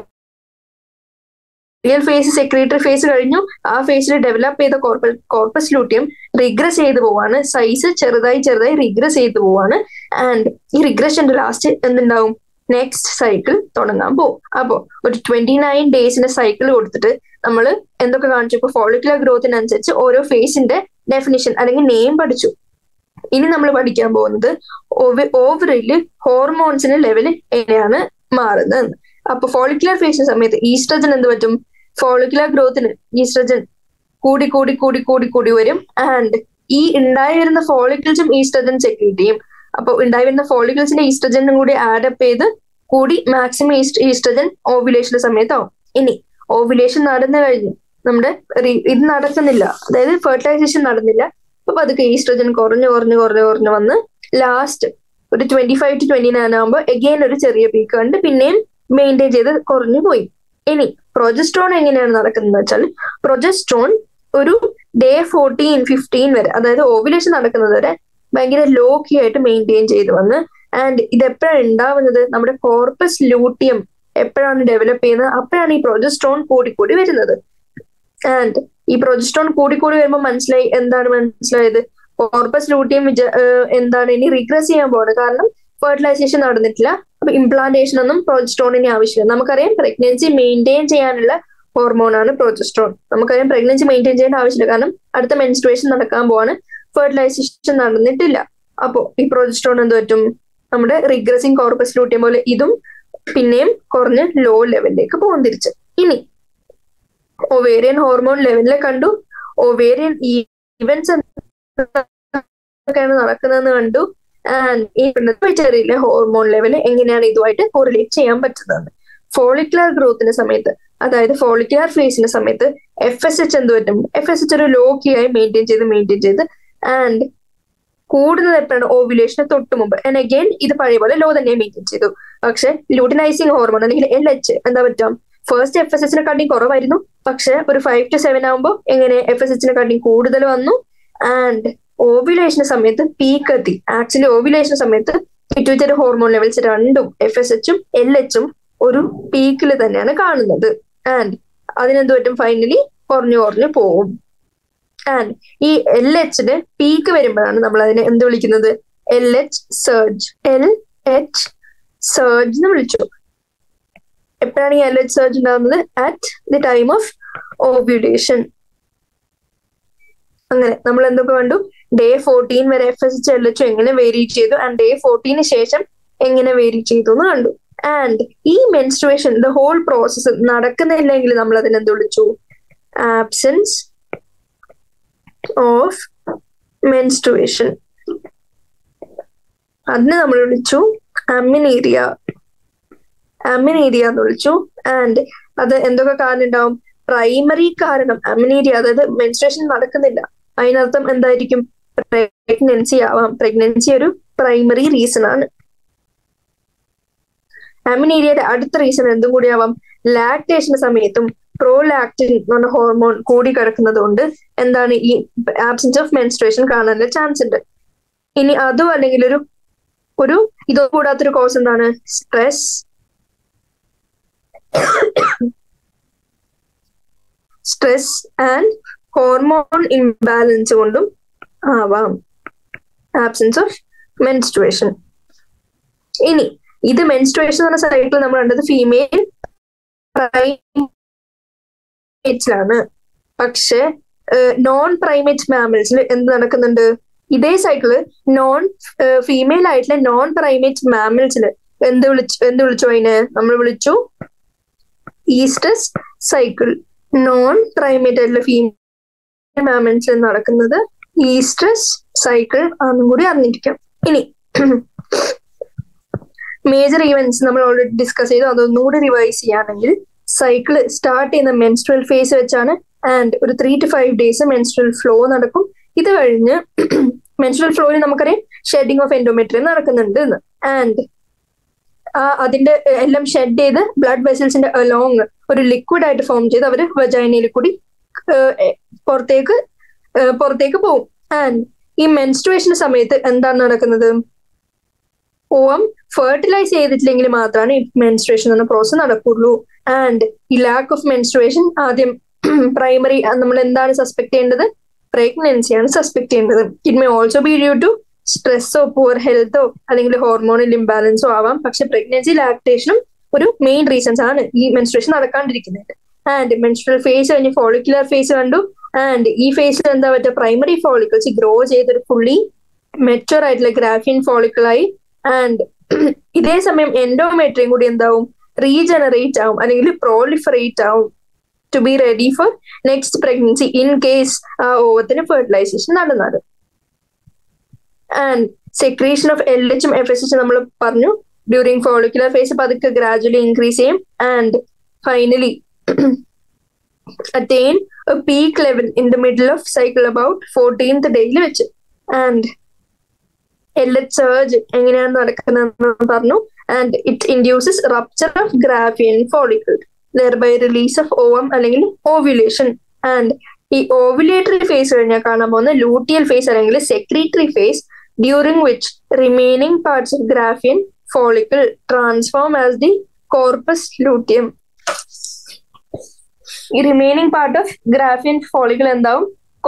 റിയൽ ഫേസ് സെക്രട്ടറി ഫേസ് കഴിഞ്ഞു ആ ഫേസിൽ ഡെവലപ്പ് ചെയ്ത കോർപ്പ കോർപ്പസ് ലൂട്ടിയം റിഗ്രസ് ചെയ്ത് പോവാണ് സൈസ് ചെറുതായി ചെറുതായി റിഗ്രസ് ചെയ്ത് പോവാണ് ആൻഡ് ഈ റിഗ്രഷന്റെ ലാസ്റ്റ് എന്തുണ്ടാവും നെക്സ്റ്റ് സൈക്കിൾ തുടങ്ങാൻ പോകും അപ്പോ ഒരു ട്വന്റി നയൻ ഡേയ്സിന്റെ സൈക്കിൾ കൊടുത്തിട്ട് നമ്മൾ എന്തൊക്കെ കാണിച്ചു ഇപ്പൊ ഫോളിക്കുലർ ഗ്രോത്തിനനുസരിച്ച് ഓരോ ഫേസിന്റെ ഡെഫിനിഷൻ അല്ലെങ്കിൽ നെയിം പഠിച്ചു ഇനി നമ്മൾ പഠിക്കാൻ പോകുന്നത് ഓവറില് ഹോർമോൺസിന്റെ ലെവൽ എങ്ങനെയാണ് മാറുന്നത് അപ്പൊ ഫോളിക്കുലർ ഫേസിന് സമയത്ത് ഈസ്ട്രജൻ എന്ത് പറ്റും ഫോളിക്കുലർ ഗ്രോത്തിന് ഈസ്ട്രജൻ കൂടി കൂടി കൂടി കൂടി കൂടി വരും ആൻഡ് ഈ ഉണ്ടായി വരുന്ന ഫോളിക്കിൾസും ഈസ്ട്രജൻ സെക്രീറ്റ് ചെയ്യും അപ്പൊ ഉണ്ടായി വരുന്ന ഫോളിക്കിൾസിന്റെ ഈസ്ട്രജനും കൂടി ആഡപ്പ് ചെയ്ത് കൂടി മാക്സിമം ഈസ്ട്രജൻ ഓവുലേഷന്റെ സമയത്താവും ഇനി ഓവുലേഷൻ നടന്നു കഴിഞ്ഞു നമ്മുടെ ഇത് നടക്കുന്നില്ല അതായത് ഫെർട്ടിലൈസേഷൻ നടന്നില്ല അപ്പൊ പതുക്കെ ഈസ്ട്രജൻ കുറഞ്ഞു കുറഞ്ഞു കുറഞ്ഞു കുറഞ്ഞു വന്ന് ലാസ്റ്റ് ഒരു twenty five to twenty nine ആകുമ്പോൾ എഗെയിൻ ഒരു ചെറിയ പീക്ക് കണ്ട് പിന്നെയും മെയിൻറ്റെയിൻ ചെയ്ത് കുറഞ്ഞു പോയി ഇനി പ്രൊജസ്ട്രോൺ എങ്ങനെയാണ് നടക്കുന്നത് വെച്ചാൽ പ്രൊജസ്ട്രോൺ ഒരു ഡേ ഫോർട്ടീൻ ഫിഫ്റ്റീൻ വരെ അതായത് ഓവുലേഷൻ നടക്കുന്നത് വരെ ഭയങ്കര ലോ കീ ആയിട്ട് മെയിൻറ്റെയിൻ ചെയ്ത് വന്ന് ആൻഡ് ഇത് എപ്പോഴാണ് ഉണ്ടാവുന്നത് നമ്മുടെ കോർപ്പസ് ലൂട്ടിയം എപ്പോഴാണ് ഡെവലപ്പ് ചെയ്യുന്നത് അപ്പോഴാണ് ഈ പ്രൊജസ്ട്രോൺ കൂടിക്കൂടി വരുന്നത് ആൻഡ് ഈ പ്രൊജസ്ട്രോൺ കൂടിക്കൂടി വരുമ്പോൾ മനസ്സിലായി എന്താണ് മനസ്സിലായത് കോർപ്പസ് ലൂട്ടിയം വിച എന്താണ് ഇനി റിഗ്രസ് ചെയ്യാൻ പോകുന്നത് കാരണം ഫെർട്ടിലൈസേഷൻ നടന്നിട്ടില്ല അപ്പൊ ഇംപ്ലാന്റേഷൻ ഒന്നും പ്രൊജസ്ട്രോണിന് ആവശ്യമില്ല നമുക്കറിയാം പ്രഗ്നൻസി മെയിൻറ്റെയിൻ ചെയ്യാനുള്ള ഹോർമോണാണ് പ്രൊജസ്ട്രോൺ നമുക്കറിയാം പ്രഗ്നൻസി മെയിൻറ്റെയിൻ ചെയ്യേണ്ട ആവശ്യമില്ല കാരണം അടുത്ത മെൻസ്ട്രുവേഷൻ നടക്കാൻ പോവാണ് ഫെർട്ടിലൈസേഷൻ നടന്നിട്ടില്ല അപ്പോ ഈ പ്രൊജസ്ട്രോൺ എന്ത് പറ്റും നമ്മുടെ റിഗ്രസിങ് കോർപ്പസ് ലൂട്ടിയം പോലെ ഇതും പിന്നെയും കുറഞ്ഞ് ലോ ലെവലിലേക്ക് പോകും തിരിച്ച് ഇനി ഒവേറിയൻ ഹോർമോൺ ലെവലിലെ കണ്ടു ഒവേറിയൻ ഈവൻസ് ഒക്കെയാണ് നടക്കുന്നതെന്ന് കണ്ടു ആൻഡ് ഈ പിന്നറിയില്ല ഹോർമോൺ ലെവൽ എങ്ങനെയാണ് ഇതുമായിട്ട് കോറിലേറ്റ് ചെയ്യാൻ പറ്റുന്നത് ഫോളിക്കുലർ ഗ്രോത്തിന്റെ സമയത്ത് അതായത് ഫോളിക്കുലർ ഫേസിന്റെ സമയത്ത് എഫ് എസ് എച്ച് എന്ത് പറ്റും എഫ് എസ് എച്ച് ഒരു ലോ കീ ആയി മെയിൻറ്റെയിൻ ചെയ്ത് മെയിൻറ്റെയിൻ ചെയ്ത് ആൻഡ് കൂടുന്നത് എപ്പോഴാണ് ഓവുലേഷന് തൊട്ട് മുമ്പ് ആൻഡ് അഗൈൻ ഇത് പഴയ പോലെ ലോ തന്നെ മെയിൻറ്റെയിൻ ചെയ്തു പക്ഷെ ലൂട്ടിനൈസിങ് ഹോർമോൺ അല്ലെങ്കിൽ എൽ എച്ച് എന്താ പറ്റാം ഫസ്റ്റ് എഫ് എസ് എച്ചിനെ കാട്ടി കുറവായിരുന്നു പക്ഷെ ഒരു ഫൈവ് ടു സെവൻ ആകുമ്പോൾ എങ്ങനെ എഫ് എസ് എച്ചിനെ കാട്ടി കൂടുതൽ വന്നു ആൻഡ് ഓവുലേഷന് സമയത്ത് പീക്ക് എത്തി ആക്ച്വലി ഓവുലേഷൻ സമയത്ത് പിറ്റ്യൂറ്ററി ഹോർമോൺ ലെവൽസ് രണ്ടും എഫ് എസ് എച്ചും എൽ എച്ചും ഒരു പീക്കിൽ തന്നെയാണ് കാണുന്നത് ആൻഡ് അതിനെന്ത് പറ്റും ഫൈനലി കുറഞ്ഞു കുറഞ്ഞു പോവും ആൻഡ് ഈ എൽ എച്ചിന് പീക്ക് വരുമ്പോഴാണ് നമ്മൾ അതിനെ എന്ത് വിളിക്കുന്നത് L H surge L H surge എന്ന് വിളിച്ചു എപ്പോഴാണ് ഈ എൽ എച്ച് സർജ് ഉണ്ടാകുന്നത് at the time of ovulation അങ്ങനെ നമ്മൾ എന്തൊക്കെ കണ്ടു ഡേ ഫോർട്ടീൻ വരെ F S H L H എങ്ങനെ വേരി ചെയ്തു ആൻഡ് ഡേ ഫോർട്ടീന് ശേഷം എങ്ങനെ വേരി ചെയ്തു എന്ന് കണ്ടു ആൻഡ് ഈ മെൻസ്ട്രുവേഷൻ ദ ഹോൾ പ്രോസസ്സ് നടക്കുന്നില്ലെങ്കിൽ നമ്മൾ അതിനെ എന്ത് വിളിച്ചു ആബ്സെൻസ് ഓഫ് മെൻസ്ട്രുവേഷൻ അതിനെ നമ്മൾ വിളിച്ചു അമിനീരിയ അമിനീരിയ എന്ന് വിളിച്ചു ആൻഡ് അത് എന്തൊക്കെ കാരണം ഉണ്ടാവും പ്രൈമറി കാരണം അമിനീരിയ അതായത് മെൻസ്ട്രേഷൻ നടക്കുന്നില്ല അതിനർത്ഥം എന്തായിരിക്കും പ്രഗ്നൻസി ആവാം പ്രഗ്നൻസി ഒരു പ്രൈമറി റീസൺ ആണ് അമിനീരിയയുടെ അടുത്ത റീസൺ എന്തും കൂടി ആവാം ലാക്ടേഷന്റെ സമയത്തും പ്രോലാക്റ്റിൻ എന്ന് പറഞ്ഞ ഹോർമോൺ കൂടി കിടക്കുന്നത് കൊണ്ട് എന്താണ് ഈ ആബ്സെൻസ് ഓഫ് മെൻസ്ട്രേഷൻ കാണാനുള്ള ചാൻസ് ഉണ്ട് ഇനി അതും അല്ലെങ്കിൽ ഒരു ഒരു ഇതോ കൂടാത്തൊരു കോസ് എന്താണ് stress stress and hormone imbalance കൊണ്ടും ആവാം ആബ്സെൻസ് ഓഫ് മെൻസ്ട്രുവേഷൻ ഇനി ഇത് മെൻസ്ട്രുവേഷൻ എന്ന സൈക്കിൾ നമ്മൾ കണ്ടത് ഫീമെയിൽ പ്രൈമേറ്റ്സിലാണ് പക്ഷെ നോൺ പ്രൈമേറ്റ് മാമൽസിൽ എന്ത് നടക്കുന്നുണ്ട് ഇതേ സൈക്കിള് നോൺ ഫീമെയിൽ ആയിട്ടുള്ള നോൺ പ്രൈമേറ്റ് മാമൽസിൽ എന്ത് വിളിച്ചു എന്ത് വിളിച്ചു അതിന് നമ്മൾ വിളിച്ചു ഈസ്റ്റസ് സൈക്കിൾ നോൺ പ്രൈമേറ്റ് ആയിട്ടുള്ള ഫീമെയിൽ മാമൽസിൽ നടക്കുന്നത് ഈസ്റ്റസ് സൈക്കിൾ ആണെന്നും കൂടി അറിഞ്ഞിരിക്കാം ഇനി മേജർ ഈവൻസ് നമ്മൾ ഓൾറെഡി ഡിസ്കസ് ചെയ്തു അതൊന്നും കൂടി റിവൈസ് ചെയ്യുകയാണെങ്കിൽ സൈക്കിൾ സ്റ്റാർട്ട് ചെയ്യുന്ന മെൻസ്ട്രൽ ഫേസ് വെച്ചാണ് ആൻഡ് ഒരു three to five days menstrual flow നടക്കും ഇത് കഴിഞ്ഞ് മെൻസ്ട്രൽ ഫ്ലോയിൽ നമുക്കറിയാം ഷെഡിങ് ഓഫ് എൻഡോമെട്രി നടക്കുന്നുണ്ട് എന്ന് ആൻഡ് അതിന്റെ എല്ലാം ഷെഡ് ചെയ്ത് ബ്ലഡ് വെസൽസിന്റെ അലോങ് ഒരു ലിക്വിഡ് ആയിട്ട് ഫോം ചെയ്ത് അവർ വജൈനയിൽ കൂടി പുറത്തേക്ക് പുറത്തേക്ക് പോകും ആൻഡ് ഈ മെൻസ്ട്രുവേഷൻ സമയത്ത് എന്താണ് നടക്കുന്നത് ഓവം ഫെർട്ടിലൈസ് ചെയ്തിട്ടില്ലെങ്കിൽ മാത്രമാണ് ഈ മെൻസ്ട്രേഷൻ എന്ന പ്രോസസ് നടക്കുള്ളൂ ആൻഡ് ഈ ലാക്ക് ഓഫ് മെൻസ്ട്രുവേഷൻ ആദ്യം പ്രൈമറി നമ്മൾ എന്താണ് സസ്പെക്ട് ചെയ്യേണ്ടത് പ്രഗ്നൻസിയാണ് സസ്പെക്ട് ചെയ്യേണ്ടത് it may also be due to സ്ട്രെസ്സോ പുവർ ഹെൽത്തോ അല്ലെങ്കിൽ ഹോർമോണൽ ഇംബാലൻസോ ആവാം പക്ഷെ പ്രഗ്നൻസി ലാക്ടേഷനും ഒരു മെയിൻ റീസൺസ് ആണ് ഈ മെൻസ്ട്രേഷൻ നടക്കാണ്ടിരിക്കുന്നത് ആൻഡ് മെൻസ്ട്രൽ ഫേസ് കഴിഞ്ഞ് ഫോളിക്കുലർ ഫേസ് കണ്ടു ആൻഡ് ഈ ഫേസിൽ എന്താ പറ്റുക പ്രൈമറി ഫോളിക്കിൾസ് ഗ്രോ ചെയ്തൊരു ഫുള്ളി മെച്ചുവർ ആയിട്ടുള്ള ഗ്രാഫിയൻ ഫോളിക്കിളായി ആൻഡ് ഇതേ സമയം എൻഡോമെട്രിയും കൂടി എന്താവും റീജനറേറ്റ് ആവും അല്ലെങ്കിൽ പ്രോലിഫറേറ്റ് ആവും to be ready for next pregnancy in case ആ ഓവത്തിന് ഫെർട്ടിലൈസേഷൻ നടന്നത് ആൻഡ് സെക്രീഷൻ ഓഫ് എൽ എച്ചും എഫ് എസ് എച്ചും നമ്മൾ പറഞ്ഞു ഡ്യൂറിങ് ഫോളിക്കുലർ ഫേസ് പതുക്കെ ഗ്രാജുവലി ഇൻക്രീസ് ചെയ്യും and finally attain a peak level in the middle of cycle about 14th ഡേയിൽ വെച്ച് ആൻഡ് എൽ എച്ച് സർജ് എങ്ങനെയാണ് നടക്കുന്നതെന്ന് പറഞ്ഞു and it induces rupture of Graafian follicle thereby release of ovum അല്ലെങ്കിൽ ovulation and ഈ ovulatory phase കഴിഞ്ഞാൽ കാണാൻ പോകുന്ന ലൂട്ടിയൽ ഫേസ് അല്ലെങ്കിൽ secretory phase during which remaining parts of Graafian follicle transform as the corpus luteum ഈ remaining part of Graafian follicle എന്താവും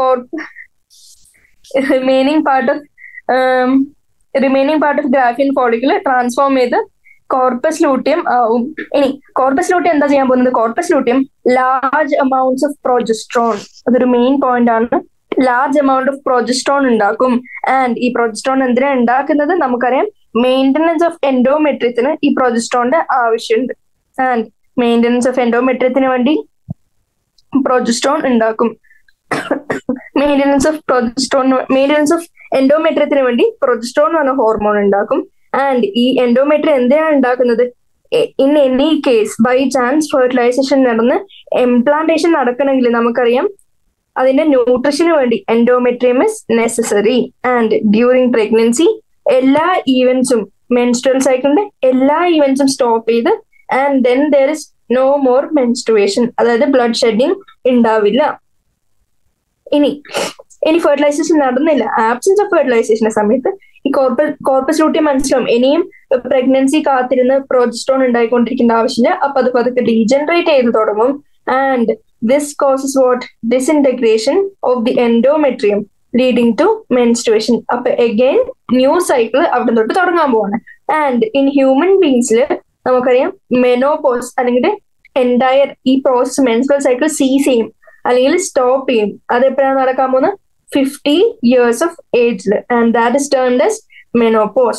remaining part of remaining part of Graafian follicle transform ചെയ്ത് corpus luteum ആവും ഇനി corpus luteum എന്താ ചെയ്യാൻ പോകുന്നത് corpus luteum large amounts of progesterone അതൊരു main point ആണ് ലാർജ് എമൗണ്ട് ഓഫ് പ്രൊജസ്ട്രോൺ ഉണ്ടാക്കും ആൻഡ് ഈ പ്രൊജസ്ട്രോൺ എന്തിനാ ഉണ്ടാക്കുന്നത് നമുക്കറിയാം മെയിൻ്റനൻസ് ഓഫ് എൻഡോമെട്രിയത്തിന് ഈ പ്രൊജസ്ട്രോണിന്റെ ആവശ്യമുണ്ട് ആൻഡ് മെയിൻ്റനൻസ് ഓഫ് എൻഡോമെട്രിയത്തിന് വേണ്ടി പ്രൊജസ്ട്രോൺ ഉണ്ടാക്കും maintenance of progesterone maintenance of എൻഡോമെട്രിയത്തിന് വേണ്ടി പ്രൊജസ്ട്രോൺ എന്ന് പറഞ്ഞ ഹോർമോൺ ഉണ്ടാക്കും ആൻഡ് ഈ എൻഡോമെട്രി എന്തിനാണ് ഉണ്ടാക്കുന്നത് in any case by chance fertilization നടന്ന് എംപ്ലാന്റേഷൻ നടക്കണമെങ്കിൽ നമുക്കറിയാം അതിന്റെ ന്യൂട്രീഷന് വേണ്ടി endometrium is necessary and during pregnancy എല്ലാ ഈവൻസും മെൻസ്ട്രൽ സൈക്കിളിന്റെ എല്ലാ ഈവൻസും സ്റ്റോപ്പ് ചെയ്ത് and then there is no more menstruation അതായത് ബ്ലഡ് ഷെഡിങ് ഉണ്ടാവില്ല ഇനി ഇനി ഫെർട്ടിലൈസേഷൻ നടന്നില്ല ആബ്സെൻസ് ഓഫ് ഫെർട്ടിലൈസേഷന്റെ സമയത്ത് ഈ കോർപ്പസ് കോർപ്പസ് ലൂട്ടിയം മനസ്സിലാവും ഇനിയും പ്രഗ്നൻസി കാത്തിരുന്ന് പ്രോജസ്ട്രോൺ ഉണ്ടായിക്കൊണ്ടിരിക്കേണ്ട ആവശ്യമില്ല അപ്പൊ അത് പതുക്കെ ഡീജനറേറ്റ് ചെയ്ത് തുടങ്ങും and this causes what disintegration of the endometrium leading to menstruation അപ്പൊ എഗെയിൻ ന്യൂ സൈക്കിൾ അവിടെ തൊട്ട് തുടങ്ങാൻ പോവാണ് ആൻഡ് ഇൻ ഹ്യൂമൻ ബീങ്സിൽ നമുക്കറിയാം മെനോപോസ് അല്ലെങ്കിൽ എൻറ്റയർ ഈ പ്രോസസ് മെൻസ്ട്രൽ സൈക്കിൾ സീസ് ചെയ്യും അല്ലെങ്കിൽ സ്റ്റോപ്പ് ചെയ്യും അതെപ്പോഴാണ് നടക്കാൻ പോകുന്നത് ഫിഫ്റ്റി ഇയേഴ്സ് ഓഫ് ഏജിൽ and that is turned as menopause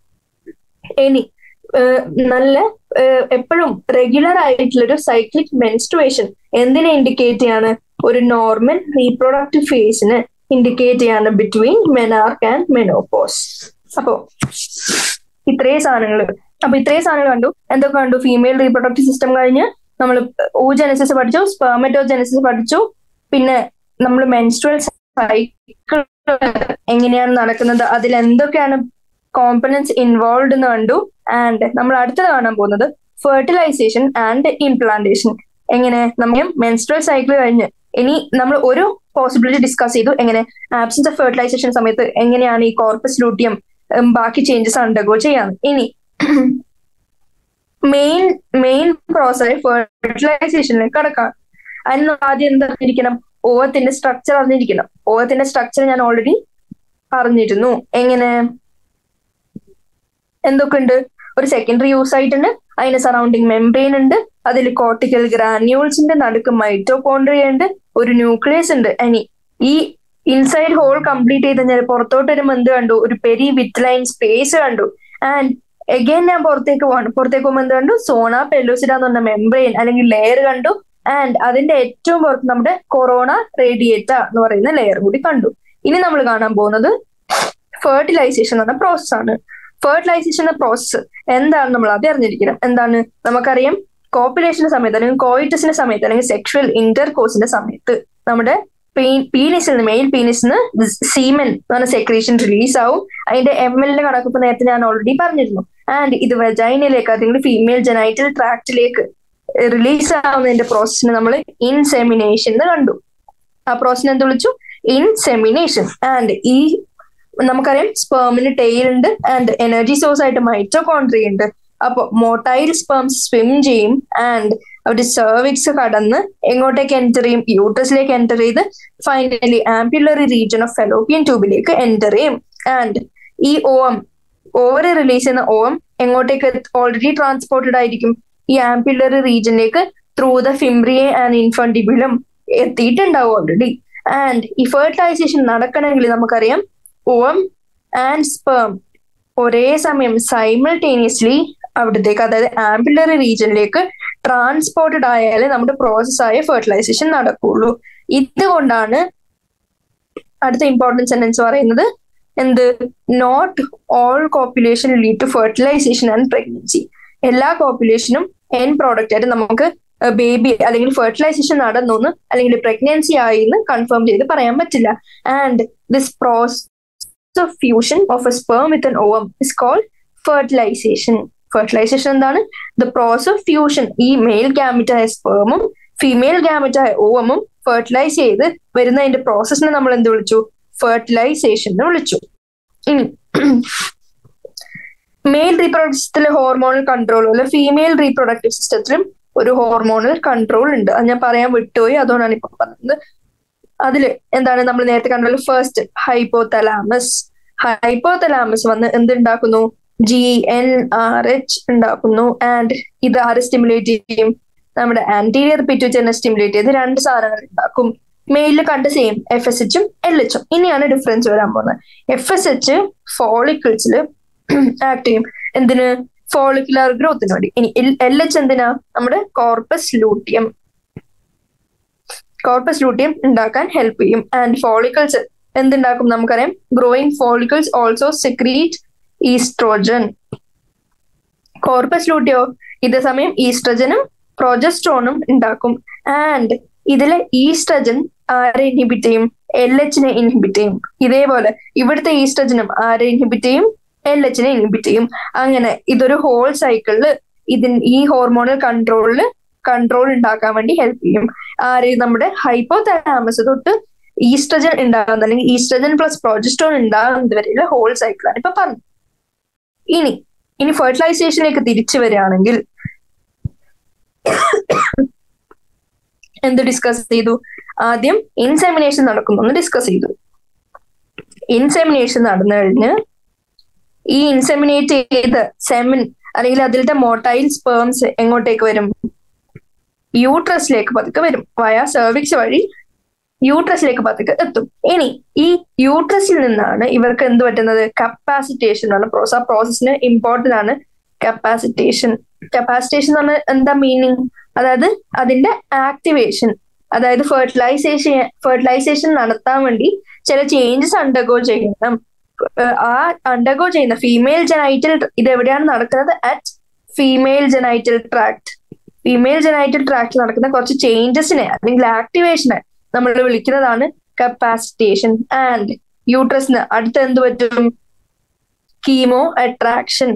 ഇനി നല്ല എപ്പോഴും റെഗുലർ ആയിട്ടുള്ള ഒരു സൈക്ലിക് മെൻസ്ട്രുവേഷൻ എന്തിനെ ഇൻഡിക്കേറ്റ് ചെയ്യാണ് ഒരു നോർമൽ റീപ്രൊഡക്റ്റീവ് ഫേസിന് ഇൻഡിക്കേറ്റ് ചെയ്യാണ് ബിറ്റ്വീൻ മെനാർക്ക് ആൻഡ് മെനോപോസ് അപ്പോ ഇത്രയും സാധനങ്ങൾ അപ്പൊ ഇത്രയും സാധനങ്ങൾ കണ്ടു എന്തൊക്കെ കണ്ടു ഫീമെയിൽ റീപ്രൊഡക്റ്റീവ് സിസ്റ്റം കഴിഞ്ഞ് നമ്മൾ ഊജനസിസ് പഠിച്ചു സ്പെർമറ്റോജനസിസ് പഠിച്ചു പിന്നെ നമ്മൾ മെൻസ്ട്രൽ സൈക്കിൾ എങ്ങനെയാണ് നടക്കുന്നത് അതിൽ എന്തൊക്കെയാണ് കോമ്പണൻസ് ഇൻവോൾവ് എന്ന് കണ്ടു ആൻഡ് നമ്മൾ അടുത്തത് കാണാൻ പോകുന്നത് ഫെർട്ടിലൈസേഷൻ ആൻഡ് ഇംപ്ലാന്റേഷൻ എങ്ങനെ നമ്മൾ മെൻസ്ട്രൽ സൈക്കിൾ കഴിഞ്ഞ് ഇനി നമ്മൾ ഒരു പോസിബിലിറ്റി ഡിസ്കസ് ചെയ്തു എങ്ങനെ ആബ്സെൻസ് ഓഫ് ഫെർട്ടിലൈസേഷൻ സമയത്ത് എങ്ങനെയാണ് ഈ കോർപ്പസ് ലൂട്ടിയം ബാക്കി ചേഞ്ചസ് അണ്ടർഗോ ചെയ്യാം ഇനി മെയിൻ മെയിൻ പ്രോസസ് ഫെർട്ടിലൈസേഷനിലേക്ക് കടക്കാം അതിന് ആദ്യം എന്താ അറിഞ്ഞിരിക്കണം ഓവത്തിന്റെ സ്ട്രക്ചർ അറിഞ്ഞിരിക്കണം ഓവത്തിന്റെ സ്ട്രക്ചർ ഞാൻ ഓൾറെഡി പറഞ്ഞിരുന്നു എങ്ങനെ എന്തൊക്കെ ഉണ്ട് ഒരു സെക്കൻഡറി യൂസ് ആയിട്ടുണ്ട് അതിന് സറൗണ്ടിങ് മെംബ്രെയിൻ ഉണ്ട് അതിൽ കോർട്ടിക്കൽ ഗ്രാന്യൂൾസിന്റെ നടുക്ക് മൈറ്റോകോൺട്രിയ ഉണ്ട് ഒരു ന്യൂക്ലിയസ് ഉണ്ട് ഇനി ഈ ഇൻസൈഡ് ഹോൾ കംപ്ലീറ്റ് ചെയ്ത് കഴിഞ്ഞാൽ പുറത്തോട്ട് വരുമ്പോൾ എന്ത് കണ്ടു ഒരു പെരി വിത്ലൈൻ സ്പേസ് കണ്ടു ആൻഡ് എഗെയിൻ ഞാൻ പുറത്തേക്ക് പോകണം പുറത്തേക്ക് പോകുമ്പോൾ എന്ത് കണ്ടു സോണ പെലോസിഡ എന്ന് പറഞ്ഞ മെംബ്രെയിൻ അല്ലെങ്കിൽ ലെയർ കണ്ടു ആൻഡ് അതിന്റെ ഏറ്റവും പുറത്ത് നമ്മുടെ കൊറോണ റേഡിയേറ്റ എന്ന് പറയുന്ന ലെയർ കൂടി കണ്ടു ഇനി നമ്മൾ കാണാൻ പോകുന്നത് ഫെർട്ടിലൈസേഷൻ എന്ന പ്രോസസ് ആണ് ഫെർട്ടിലൈസേഷൻ എന്ന പ്രോസസ്സ് എന്താണ് നമ്മൾ ആദ്യം അറിഞ്ഞിരിക്കണം എന്താണ് നമുക്കറിയാം കോപ്പുലേഷന്റെ സമയത്ത് അല്ലെങ്കിൽ കോയിറ്റസിന്റെ സമയത്ത് അല്ലെങ്കിൽ സെക്ഷൽ ഇന്റർ കോഴ്സിന്റെ സമയത്ത് നമ്മുടെ പീനിസിൽ നിന്ന് മെയിൽ പീനിസിൽ നിന്ന് സീമൻ എന്ന് പറഞ്ഞ സെക്രീഷൻ റിലീസ് ആവും അതിന്റെ എം എല്ലിന്റെ കണക്കിപ്പോ നേരത്തെ ഞാൻ ഓൾറെഡി പറഞ്ഞിരുന്നു ആൻഡ് ഇത് വെജൈനയിലേക്ക് അല്ലെങ്കിൽ ഫീമെയിൽ ജനൈറ്റൽ ട്രാക്റ്റിലേക്ക് റിലീസ് ആവുന്നതിന്റെ പ്രോസസ്സിനെ നമ്മൾ ഇൻസെമിനേഷൻ എന്ന് കണ്ടു ആ പ്രോസസ്സിനെ എന്ത് വിളിച്ചു ഇൻസെമിനേഷൻ ആൻഡ് ഈ നമുക്കറിയാം സ്പേമിന് ടെയിൽ ഉണ്ട് ആൻഡ് എനർജി സോഴ്സ് ആയിട്ട് മൈറ്റോകോൺട്രി ഉണ്ട് അപ്പൊ മോട്ടൈൽ സ്പേംസ് സ്വിം ചെയ്യും ആൻഡ് അവര് സെർവിക്സ് കടന്ന് എങ്ങോട്ടേക്ക് എൻറ്റർ ചെയ്യും യൂട്രസിലേക്ക് എൻറ്റർ ചെയ്ത് finally ampullary region of fallopian ട്യൂബിലേക്ക് എൻറ്റർ ചെയ്യും ആൻഡ് ഈ ഓം ഓവറി റിലീസ് ചെയ്യുന്ന ഓം എങ്ങോട്ടേക്ക് ഓൾറെഡി ട്രാൻസ്പോർട്ടഡ് ആയിരിക്കും ഈ ആംപ്യുലറി റീജിയനിലേക്ക് ത്രൂ ദ ഫിംബ്രിയെ ആൻഡ് ഇൻഫണ്ടിബിളും എത്തിയിട്ടുണ്ടാവും ഓൾറെഡി ആൻഡ് ഈ ഫെർട്ടിലൈസേഷൻ നടക്കണമെങ്കിൽ നമുക്കറിയാം ഓം ആൻഡ് സ്പേം ഒരേ സമയം സൈമിൾട്ടേനിയസ്ലി അവിടത്തേക്ക് അതായത് ആംബുലറി റീജിയനിലേക്ക് ട്രാൻസ്പോർട്ടഡ് ആയാലേ നമ്മുടെ പ്രോസസ്സായ ഫെർട്ടിലൈസേഷൻ നടക്കുള്ളൂ ഇതുകൊണ്ടാണ് അടുത്ത ഇമ്പോർട്ടൻറ്റ് സെന്റൻസ് പറയുന്നത് എന്ത് not all copulation lead to fertilization and pregnancy എല്ലാ കോപ്പുലേഷനും എൻ പ്രോഡക്റ്റ് ആയിട്ട് നമുക്ക് ബേബി അല്ലെങ്കിൽ ഫെർട്ടിലൈസേഷൻ നടന്നു അല്ലെങ്കിൽ പ്രഗ്നൻസി ആയി എന്ന് കൺഫേം ചെയ്ത് പറയാൻ പറ്റില്ല and this process of fusion of a sperm with an ovum is called fertilization fertilization എന്താണ് ദ പ്രോസസ് ഓഫ് ഫ്യൂഷൻ ഈ മെയിൽ ഗാമിറ്റായ സ്പേമും ഫീമെയിൽ ഗാമിറ്റായ ഓവമും ഫെർട്ടിലൈസ് ചെയ്ത് വരുന്നതിന്റെ പ്രോസസ്സിനെ നമ്മൾ എന്ത് വിളിച്ചു ഫെർട്ടിലൈസേഷൻ എന്ന് വിളിച്ചു ഇനി മെയിൽ റീപ്രൊഡക്റ്റീവ് സിസ്റ്റത്തിലെ ഹോർമോണൽ കൺട്രോൾ പോലെ ഫീമെയിൽ റീപ്രൊഡക്റ്റീവ് സിസ്റ്റത്തിലും ഒരു ഹോർമോണൽ കൺട്രോൾ ഉണ്ട് അത് ഞാൻ പറയാൻ വിട്ടുപോയി അതുകൊണ്ടാണ് ഇപ്പൊ പറഞ്ഞത് അതില് എന്താണ് നമ്മൾ നേരത്തെ കണ്ടത് ഫസ്റ്റ് ഹൈപ്പോതലാമസ് ഹൈപ്പോതലാമസ് വന്ന് എന്തുണ്ടാക്കുന്നു ജി എൻ ആർ എച്ച് ഉണ്ടാക്കുന്നു ആൻഡ് ഇത് ആര് സ്റ്റിമുലേറ്റ് ചെയ്യും നമ്മുടെ ആന്റീരിയർ പിറ്റുചെന്നെ സ്റ്റിമുലേറ്റ് ചെയ്ത് രണ്ട് സാധനങ്ങൾ ഉണ്ടാക്കും മെയിലിൽ കണ്ട സെയിം എഫ് എസ് എച്ചും എൽ എച്ചും ഇനിയാണ് ഡിഫറൻസ് വരാൻ പോകുന്നത് എഫ് എസ് എച്ച് ഫോളിക്കിൾസിൽ ആക്ട് ചെയ്യും എന്തിന് ഫോളിക്കുലർ ഗ്രോത്തിന് വേണ്ടി ഇനി എൽ എച്ച് എന്തിനാ നമ്മുടെ കോർപ്പസ് ലൂട്ടിയം കോർപ്പസ് ലൂട്ടിയം ഉണ്ടാക്കാൻ ഹെൽപ്പ് ചെയ്യും ആൻഡ് ഫോളിക്കിൾസ് എന്തുണ്ടാക്കും നമുക്കറിയാം growing follicles also secrete estrogen corpus luteum ഇതേ സമയം ഈസ്ട്രജനും പ്രൊജസ്ട്രോണും ഉണ്ടാക്കും ആൻഡ് ഇതിലെ ഈസ്ട്രജൻ ആരെ ഇൻഹിബിറ്റ് ചെയ്യും എൽ എച്ചിനെ ഇൻഹിബിറ്റ് ചെയ്യും ഇതേപോലെ ഇവിടുത്തെ ഈസ്ട്രജനും ആരെ ഇൻഹിബിറ്റ് ചെയ്യും എൽ എച്ചിനെ ഇൻഹിബിറ്റ് ചെയ്യും അങ്ങനെ ഇതൊരു ഹോൾ സൈക്കിളില് ഇതിൻ ഈ ഹോർമോണൽ കൺട്രോളില് കൺട്രോൾ ഉണ്ടാക്കാൻ വേണ്ടി ഹെൽപ്പ് ചെയ്യും ആര് നമ്മുടെ ഹൈപ്പോതലാമസ് തൊട്ട് ഈസ്ട്രജൻ ഉണ്ടാകുന്ന അല്ലെങ്കിൽ ഈസ്ട്രജൻ പ്ലസ് പ്രൊജസ്ട്രോൺ ഉണ്ടാകുന്നത് വരെയുള്ള ഹോൾ സൈക്കിളാണ് ഇപ്പൊ പറഞ്ഞു ഇനി ഇനി ഫെർട്ടിലൈസേഷനിലേക്ക് തിരിച്ചു വരികയാണെങ്കിൽ എന്ത് ഡിസ്കസ് ചെയ്തു ആദ്യം ഇൻസെമിനേഷൻ നടക്കുന്നു എന്ന് ഡിസ്കസ് ചെയ്തു ഇൻസെമിനേഷൻ നടന്നു കഴിഞ്ഞ് ഈ ഇൻസെമിനേറ്റ് ചെയ്ത സെമിൻ അല്ലെങ്കിൽ അതിലത്തെ മോട്ടൈൽ സ്പേംസ് എങ്ങോട്ടേക്ക് വരും യൂട്രസിലേക്ക് പതുക്കെ വരും വയ സെർവിക്സ് വഴി യൂട്രസിലേക്ക് പതുക്കെ എത്തും ഇനി ഈ യൂട്രസിൽ നിന്നാണ് ഇവർക്ക് എന്ത് പറ്റുന്നത് കപ്പാസിറ്റേഷൻ ആണ് പ്രോസസ് ആ പ്രോസസ്സിന് ഇമ്പോർട്ടന്റ് ആണ് കപ്പാസിറ്റേഷൻ കപ്പാസിറ്റേഷൻ എന്ന് പറഞ്ഞാൽ എന്താ മീനിങ് അതായത് അതിന്റെ ആക്ടിവേഷൻ അതായത് ഫെർട്ടിലൈസേഷൻ ഫെർട്ടിലൈസേഷൻ നടത്താൻ വേണ്ടി ചില ചേഞ്ചസ് അണ്ടർഗോ ചെയ്യണം ആ അണ്ടർഗോ ചെയ്യുന്ന ഫീമെയിൽ ജനൈറ്റൽ ഇത് എവിടെയാണ് നടക്കുന്നത് at female genital tract female genital tract നടക്കുന്ന കുറച്ച് ചേഞ്ചസിനെ അല്ലെങ്കിൽ ആക്ടിവേഷനെ നമ്മൾ വിളിക്കുന്നതാണ് കപ്പാസിറ്റേഷൻ ആൻഡ് യൂട്രസിന് അടുത്ത് എന്ത് പറ്റും കീമോ അട്രാക്ഷൻ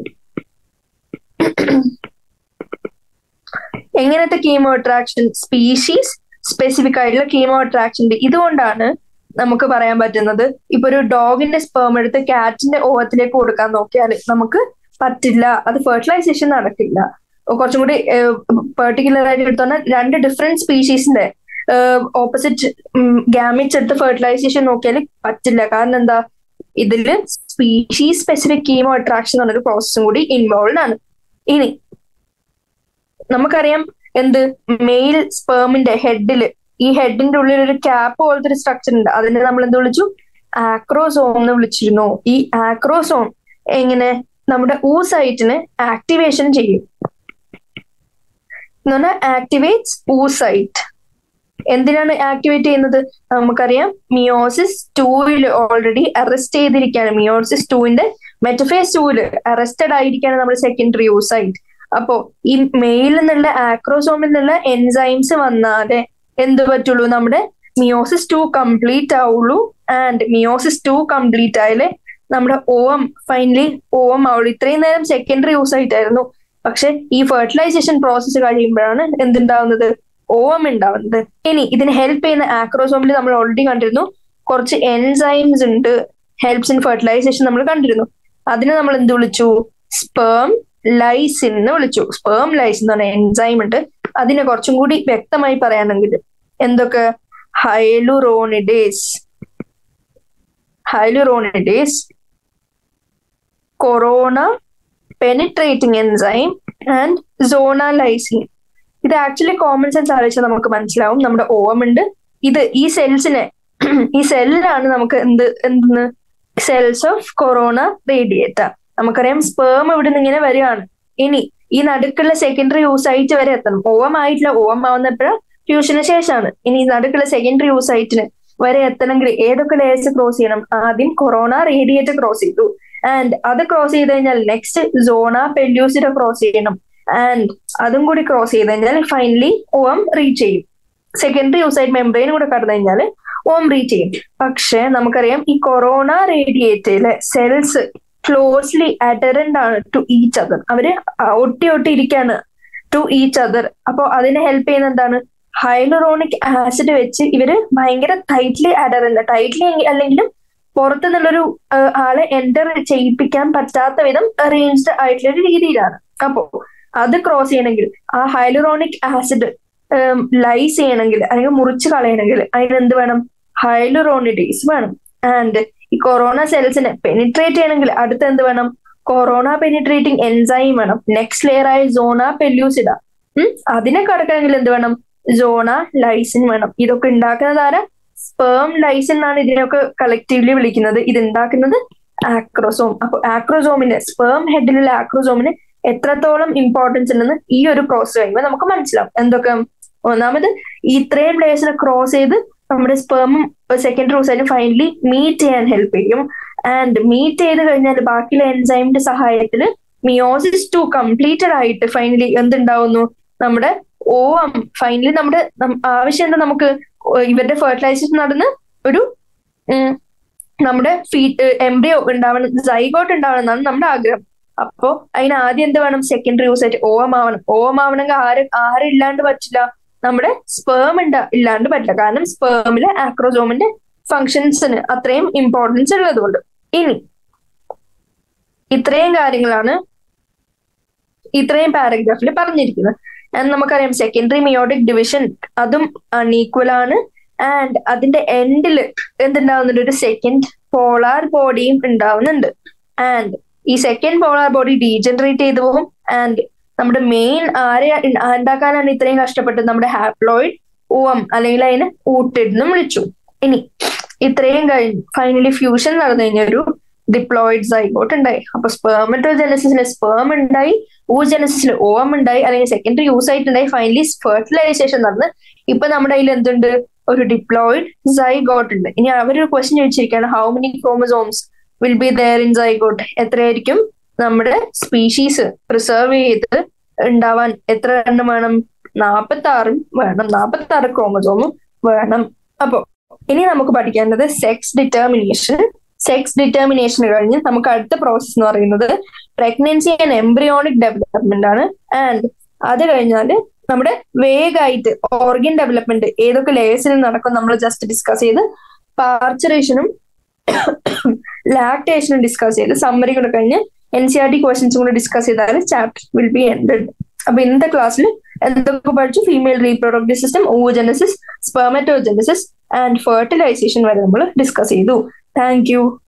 എങ്ങനത്തെ കീമോ അട്രാക്ഷൻ സ്പീഷീസ് സ്പെസിഫിക് ആയിട്ടുള്ള കീമോ അട്രാക്ഷൻ ഇതുകൊണ്ടാണ് നമുക്ക് പറയാൻ പറ്റുന്നത് ഇപ്പൊ ഒരു ഡോഗിന്റെ സ്പേം എടുത്ത് കാറ്റിന്റെ ഓഹത്തിലേക്ക് കൊടുക്കാൻ നോക്കിയാൽ നമുക്ക് പറ്റില്ല അത് ഫെർട്ടിലൈസേഷൻ നടക്കില്ല കുറച്ചും കൂടി പെർട്ടിക്കുലർ ആയിട്ട് എടുത്തോണ്ട് രണ്ട് ഡിഫറെന്റ് സ്പീഷീസിന്റെ ഓപ്പോസിറ്റ് ഗാമിറ്റ്സ് എടുത്ത് ഫെർട്ടിലൈസേഷൻ നോക്കിയാൽ പറ്റില്ല കാരണം എന്താ ഇതില് സ്പീഷീസ് സ്പെസിഫിക് കീമോ അട്രാക്ഷൻ എന്നൊരു പ്രോസസ്സും കൂടി ഇൻവോൾവ് ആണ് ഇനി നമുക്കറിയാം എന്ത് മെയിൽ സ്പേമിന്റെ ഹെഡില് ഈ ഹെഡിന്റെ ഉള്ളിൽ ഒരു ക്യാപ്പ് പോലത്തെ ഒരു സ്ട്രക്ചർ ഉണ്ട് അതിനെ നമ്മൾ എന്ത് വിളിച്ചു ആക്രോസോം എന്ന് വിളിച്ചിരുന്നു ഈ ആക്രോസോം എങ്ങനെ നമ്മുടെ ഊ സൈറ്റിന് ആക്ടിവേഷൻ ചെയ്യും എന്ന് പറഞ്ഞാൽ ആക്ടിവേറ്റ്സ് ഊ സൈറ്റ് എന്തിനാണ് ആക്ടിവേറ്റ് ചെയ്യുന്നത് നമുക്കറിയാം മിയോസിസ് ടൂവിൽ ഓൾറെഡി അറസ്റ്റ് ചെയ്തിരിക്കുകയാണ് മിയോസിസ് ടൂവിന്റെ മെറ്റഫേസ് ടൂവില് അറസ്റ്റഡ് ആയിരിക്കുകയാണ് നമ്മുടെ സെക്കൻഡറി ഊ സൈറ്റ് അപ്പോ ഈ മെയിൽ നിന്നുള്ള ആക്രോസോമിൽ നിന്നുള്ള എൻസൈംസ് വന്നാലേ എന്ത് പറ്റുള്ളൂ നമ്മുടെ മിയോസിസ് ടു കംപ്ലീറ്റ് ആവുള്ളൂ ആൻഡ് മിയോസിസ് ടു കംപ്ലീറ്റ് ആയാലേ നമ്മുടെ ഓം ഫൈനലി ഓം ആവുള്ളൂ ഇത്രയും നേരം സെക്കൻഡറി യൂസ് ആയിട്ടായിരുന്നു പക്ഷെ ഈ ഫെർട്ടിലൈസേഷൻ പ്രോസസ്സ് കഴിയുമ്പോഴാണ് എന്തുണ്ടാവുന്നത് ഓം ഉണ്ടാവുന്നത് ഇനി ഇതിന് ഹെൽപ്പ് ചെയ്യുന്ന ആക്രോസോമിൽ നമ്മൾ ഓൾറെഡി കണ്ടിരുന്നു കുറച്ച് എൻസൈംസ് ഉണ്ട് ഹെൽപ്സ് ഇൻ ഫെർട്ടിലൈസേഷൻ നമ്മൾ കണ്ടിരുന്നു അതിനെ നമ്മൾ എന്ത് വിളിച്ചു സ്പേം ലൈസിൻ എന്ന് വിളിച്ചു സ്പേം ലൈസ് എന്ന് പറഞ്ഞ എൻസൈം ഉണ്ട് അതിനെ കുറച്ചും കൂടി വ്യക്തമായി പറയാണെങ്കിൽ എന്തൊക്കെ hyaluronidase hyaluronidase corona penetrating enzyme and zona lysin ഇത് ആക്ച്വലി കോമൺ സെൻസ് ആലോചിച്ചാൽ നമുക്ക് മനസ്സിലാവും നമ്മുടെ ഓം ഉണ്ട് ഇത് ഈ സെൽസിനെ ഈ സെല്ലിലാണ് നമുക്ക് എന്ത് എന്തെന്ന് സെൽസ് ഓഫ് കൊറോണ റേഡിയേറ്റ നമുക്കറിയാം സ്പേം ഇവിടെ നിന്ന് ഇങ്ങനെ വരികയാണ് ഇനി ഈ നടുക്കുള്ള സെക്കൻഡറി യൂസൈറ്റ് വരെ എത്തണം ഓവം ആയിട്ടില്ല ഓവം ആവുന്നപ്പോഴാണ് ഫ്യൂഷന് ശേഷമാണ് ഇനി ഈ നടുക്കുള്ള സെക്കൻഡറി യൂസൈറ്റിന് വരെ എത്തണമെങ്കിൽ ഏതൊക്കെ ലേയേഴ്സ് ക്രോസ് ചെയ്യണം ആദ്യം കൊറോണ റേഡിയേറ്റ് ക്രോസ് ചെയ്തു ആൻഡ് അത് ക്രോസ് ചെയ്ത് കഴിഞ്ഞാൽ നെക്സ്റ്റ് സോണ പെല്യൂസിഡ ക്രോസ് ചെയ്യണം ആൻഡ് അതും കൂടി ക്രോസ് ചെയ്ത് കഴിഞ്ഞാൽ ഫൈനലി ഓം റീച്ച് ചെയ്യും സെക്കൻഡറി യൂസൈഡ് മെംബ്രെയിൻ കൂടെ കടന്നു കഴിഞ്ഞാൽ ഓം റീച്ച് ചെയ്യും പക്ഷെ നമുക്കറിയാം ഈ കൊറോണ റേഡിയേറ്റിലെ സെൽസ് ക്ലോസ്ലി അഡറന്റ് ആണ് ടു ഈച്ച് അതർ അവര് ഒട്ടി ഒട്ടി ഇരിക്കാണ് ടു ഈച്ച് അതർ അപ്പോ അതിനെ ഹെൽപ്പ് ചെയ്യുന്ന എന്താണ് ഹൈലറോണിക് ആസിഡ് വെച്ച് ഇവര് ഭയങ്കര ടൈറ്റ്ലി അഡറന്റ് ടൈറ്റ്ലി അല്ലെങ്കിലും പുറത്തു നിന്നുള്ളൊരു ആളെ എൻ്റർ ചെയ്യിപ്പിക്കാൻ പറ്റാത്ത വിധം അറേഞ്ച്ഡ് ആയിട്ടുള്ള ഒരു രീതിയിലാണ് അപ്പോ അത് ക്രോസ് ചെയ്യണമെങ്കിൽ ആ ഹൈലറോണിക് ആസിഡ് ലൈസ് ചെയ്യണമെങ്കിൽ അല്ലെങ്കിൽ മുറിച്ച് കളയണമെങ്കിൽ അതിന് എന്ത് വേണം ഹൈലറോണിഡേസ് വേണം ആൻഡ് ഈ കൊറോണ സെൽസിനെ പെനിട്രേറ്റ് ചെയ്യണമെങ്കിൽ അടുത്ത് എന്ത് വേണം കൊറോണ പെനിട്രേറ്റിംഗ് എൻസൈം വേണം നെക്സ്റ്റ് ലെയർ ആയ സോണ പെല്യൂസിഡ ഉം അതിനെ കടക്കണമെങ്കിൽ എന്ത് വേണം സോണ ലൈസിൻ വേണം ഇതൊക്കെ ഉണ്ടാക്കുന്നത് ആരാ സ്പേം ലൈസിൻ എന്നാണ് ഇതിനൊക്കെ കളക്റ്റീവ്ലി വിളിക്കുന്നത് ഇത് ഉണ്ടാക്കുന്നത് ആക്രോസോം അപ്പൊ ആക്രോസോമിന് സ്പേം ഹെഡിലുള്ള ആക്രോസോമിന് എത്രത്തോളം ഇമ്പോർട്ടൻസ് ഉണ്ടെന്ന് ഈ ഒരു ക്രോസ് കഴിയുമ്പോൾ നമുക്ക് മനസ്സിലാവും എന്തൊക്കെ ഒന്നാമത് ഇത്രയും ലേസിനെ ക്രോസ് ചെയ്ത് നമ്മുടെ സ്പേമും സെക്കൻഡ് റൂസായിട്ട് ഫൈനലി മീറ്റ് ചെയ്യാൻ ഹെൽപ്പ് ചെയ്യും ആൻഡ് മീറ്റ് ചെയ്ത് കഴിഞ്ഞാൽ ബാക്കിയുള്ള എൻസൈമിന്റെ സഹായത്തിൽ മിയോസിസ് ടു കംപ്ലീറ്റഡ് ആയിട്ട് ഫൈനലി എന്തുണ്ടാവുന്നു നമ്മുടെ ഓ ഫൈനലി നമ്മുടെ ആവശ്യം എന്താ നമുക്ക് ഇവരുടെ ഫെർട്ടിലൈസേഷൻ നടന്ന് ഒരു നമ്മുടെ ഫീറ്റ് എംബ്രിയോ ഉണ്ടാവണം സൈഗോട്ട് ഉണ്ടാവണം എന്നാണ് നമ്മുടെ ആഗ്രഹം അപ്പോ അതിന് ആദ്യം എന്ത് വേണം സെക്കൻഡറി യൂസ് ആയിട്ട് ഓം ആവണം ഓം ആവണമെങ്കിൽ ആര് ആരില്ലാണ്ട് പറ്റില്ല നമ്മുടെ സ്പേം ഇണ്ട ഇല്ലാണ്ട് പറ്റില്ല കാരണം സ്പേമിലെ ആക്രോസോമിന്റെ ഫങ്ഷൻസിന് അത്രയും ഇമ്പോർട്ടൻസ് ഉള്ളതുകൊണ്ട് ഇനി ഇത്രയും കാര്യങ്ങളാണ് ഇത്രയും പാരഗ്രാഫിൽ പറഞ്ഞിരിക്കുന്നത് ആൻഡ് നമുക്കറിയാം സെക്കൻഡറി മിയോട്ടിക് ഡിവിഷൻ അതും അൺഈക്വൽ ആണ് ആൻഡ് അതിന്റെ എൻഡിൽ എന്തുണ്ടാവുന്നുണ്ട് ഒരു സെക്കൻഡ് പോളാർ ബോഡിയും ഉണ്ടാവുന്നുണ്ട് ആൻഡ് ഈ സെക്കൻഡ് പോളാർ ബോഡി ഡീജനറേറ്റ് ചെയ്തു പോകും ആൻഡ് നമ്മുടെ മെയിൻ ആരെ ഉണ്ടാക്കാനാണ് ഇത്രയും കഷ്ടപ്പെട്ടത് നമ്മുടെ ഹാപ്ലോയിഡ് ഓം അല്ലെങ്കിൽ അതിന് ഊട്ടിഡ് എന്നും വിളിച്ചു ഇനി ഇത്രയും കഴിഞ്ഞ് ഫൈനലി ഫ്യൂഷൻ നടന്നു കഴിഞ്ഞ ഒരു ഡിപ്ലോയിഡ് സൈഗോട്ട് ഉണ്ടായി അപ്പൊ സ്പെർമറ്റോജനസിന് സ്പേം ഉണ്ടായി ഊജനസിൽ ഓം ഉണ്ടായി അല്ലെങ്കിൽ സെക്കൻഡറി യൂസ് ആയിട്ടുണ്ടായി ഫൈനലി ഫെർട്ടിലൈസേഷൻ നടന്ന് ഇപ്പൊ നമ്മുടെ കയ്യിൽ എന്തുണ്ട് ഒരു ഡിപ്ലോയിഡ് സൈഗോട്ട് ഉണ്ട് ഇനി അവരൊരു ക്വസ്റ്റ്യൻ ചോദിച്ചിരിക്കുകയാണ് how many chromosomes will be there in zygote എത്രയായിരിക്കും നമ്മുടെ സ്പീഷീസ് പ്രിസർവ് ചെയ്ത് ഉണ്ടാവാൻ എത്ര എണ്ണം വേണം നാപ്പത്തി ആറും വേണം നാപ്പത്തി ആറ് ക്രോമസോമും വേണം അപ്പോ ഇനി നമുക്ക് പഠിക്കേണ്ടത് സെക്സ് ഡിറ്റർമിനേഷൻ സെക്സ് ഡിറ്റർമിനേഷൻ കഴിഞ്ഞ് നമുക്ക് അടുത്ത പ്രോസസ് എന്ന് പറയുന്നത് പ്രഗ്നൻസി ആൻഡ് എംബ്രിയോണിക് ഡെവലപ്മെന്റ് ആണ് ആൻഡ് അത് കഴിഞ്ഞാല് നമ്മുടെ വേഗമായിട്ട് ഓർഗൻ ഡെവലപ്മെന്റ് ഏതൊക്കെ ലേയേഴ്സിൽ നടക്കും നമ്മൾ ജസ്റ്റ് ഡിസ്കസ് ചെയ്ത് പാർച്ചറേഷനും ലാക്ടേഷനും ഡിസ്കസ് ചെയ്ത് സമ്മറി കൂടെ കഴിഞ്ഞ് എൻ സി ആർ ടി ക്വസ്റ്റൻസും കൂടെ ഡിസ്കസ് ചെയ്താൽ ചാപ്റ്റർ വിൽ ബി എൻഡഡ് അപ്പൊ ഇന്നത്തെ ക്ലാസ്സിൽ എന്തൊക്കെ പഠിച്ചു female reproductive system oogenesis spermatogenesis and fertilization വരെ നമ്മൾ ഡിസ്കസ് ചെയ്തു താങ്ക് യു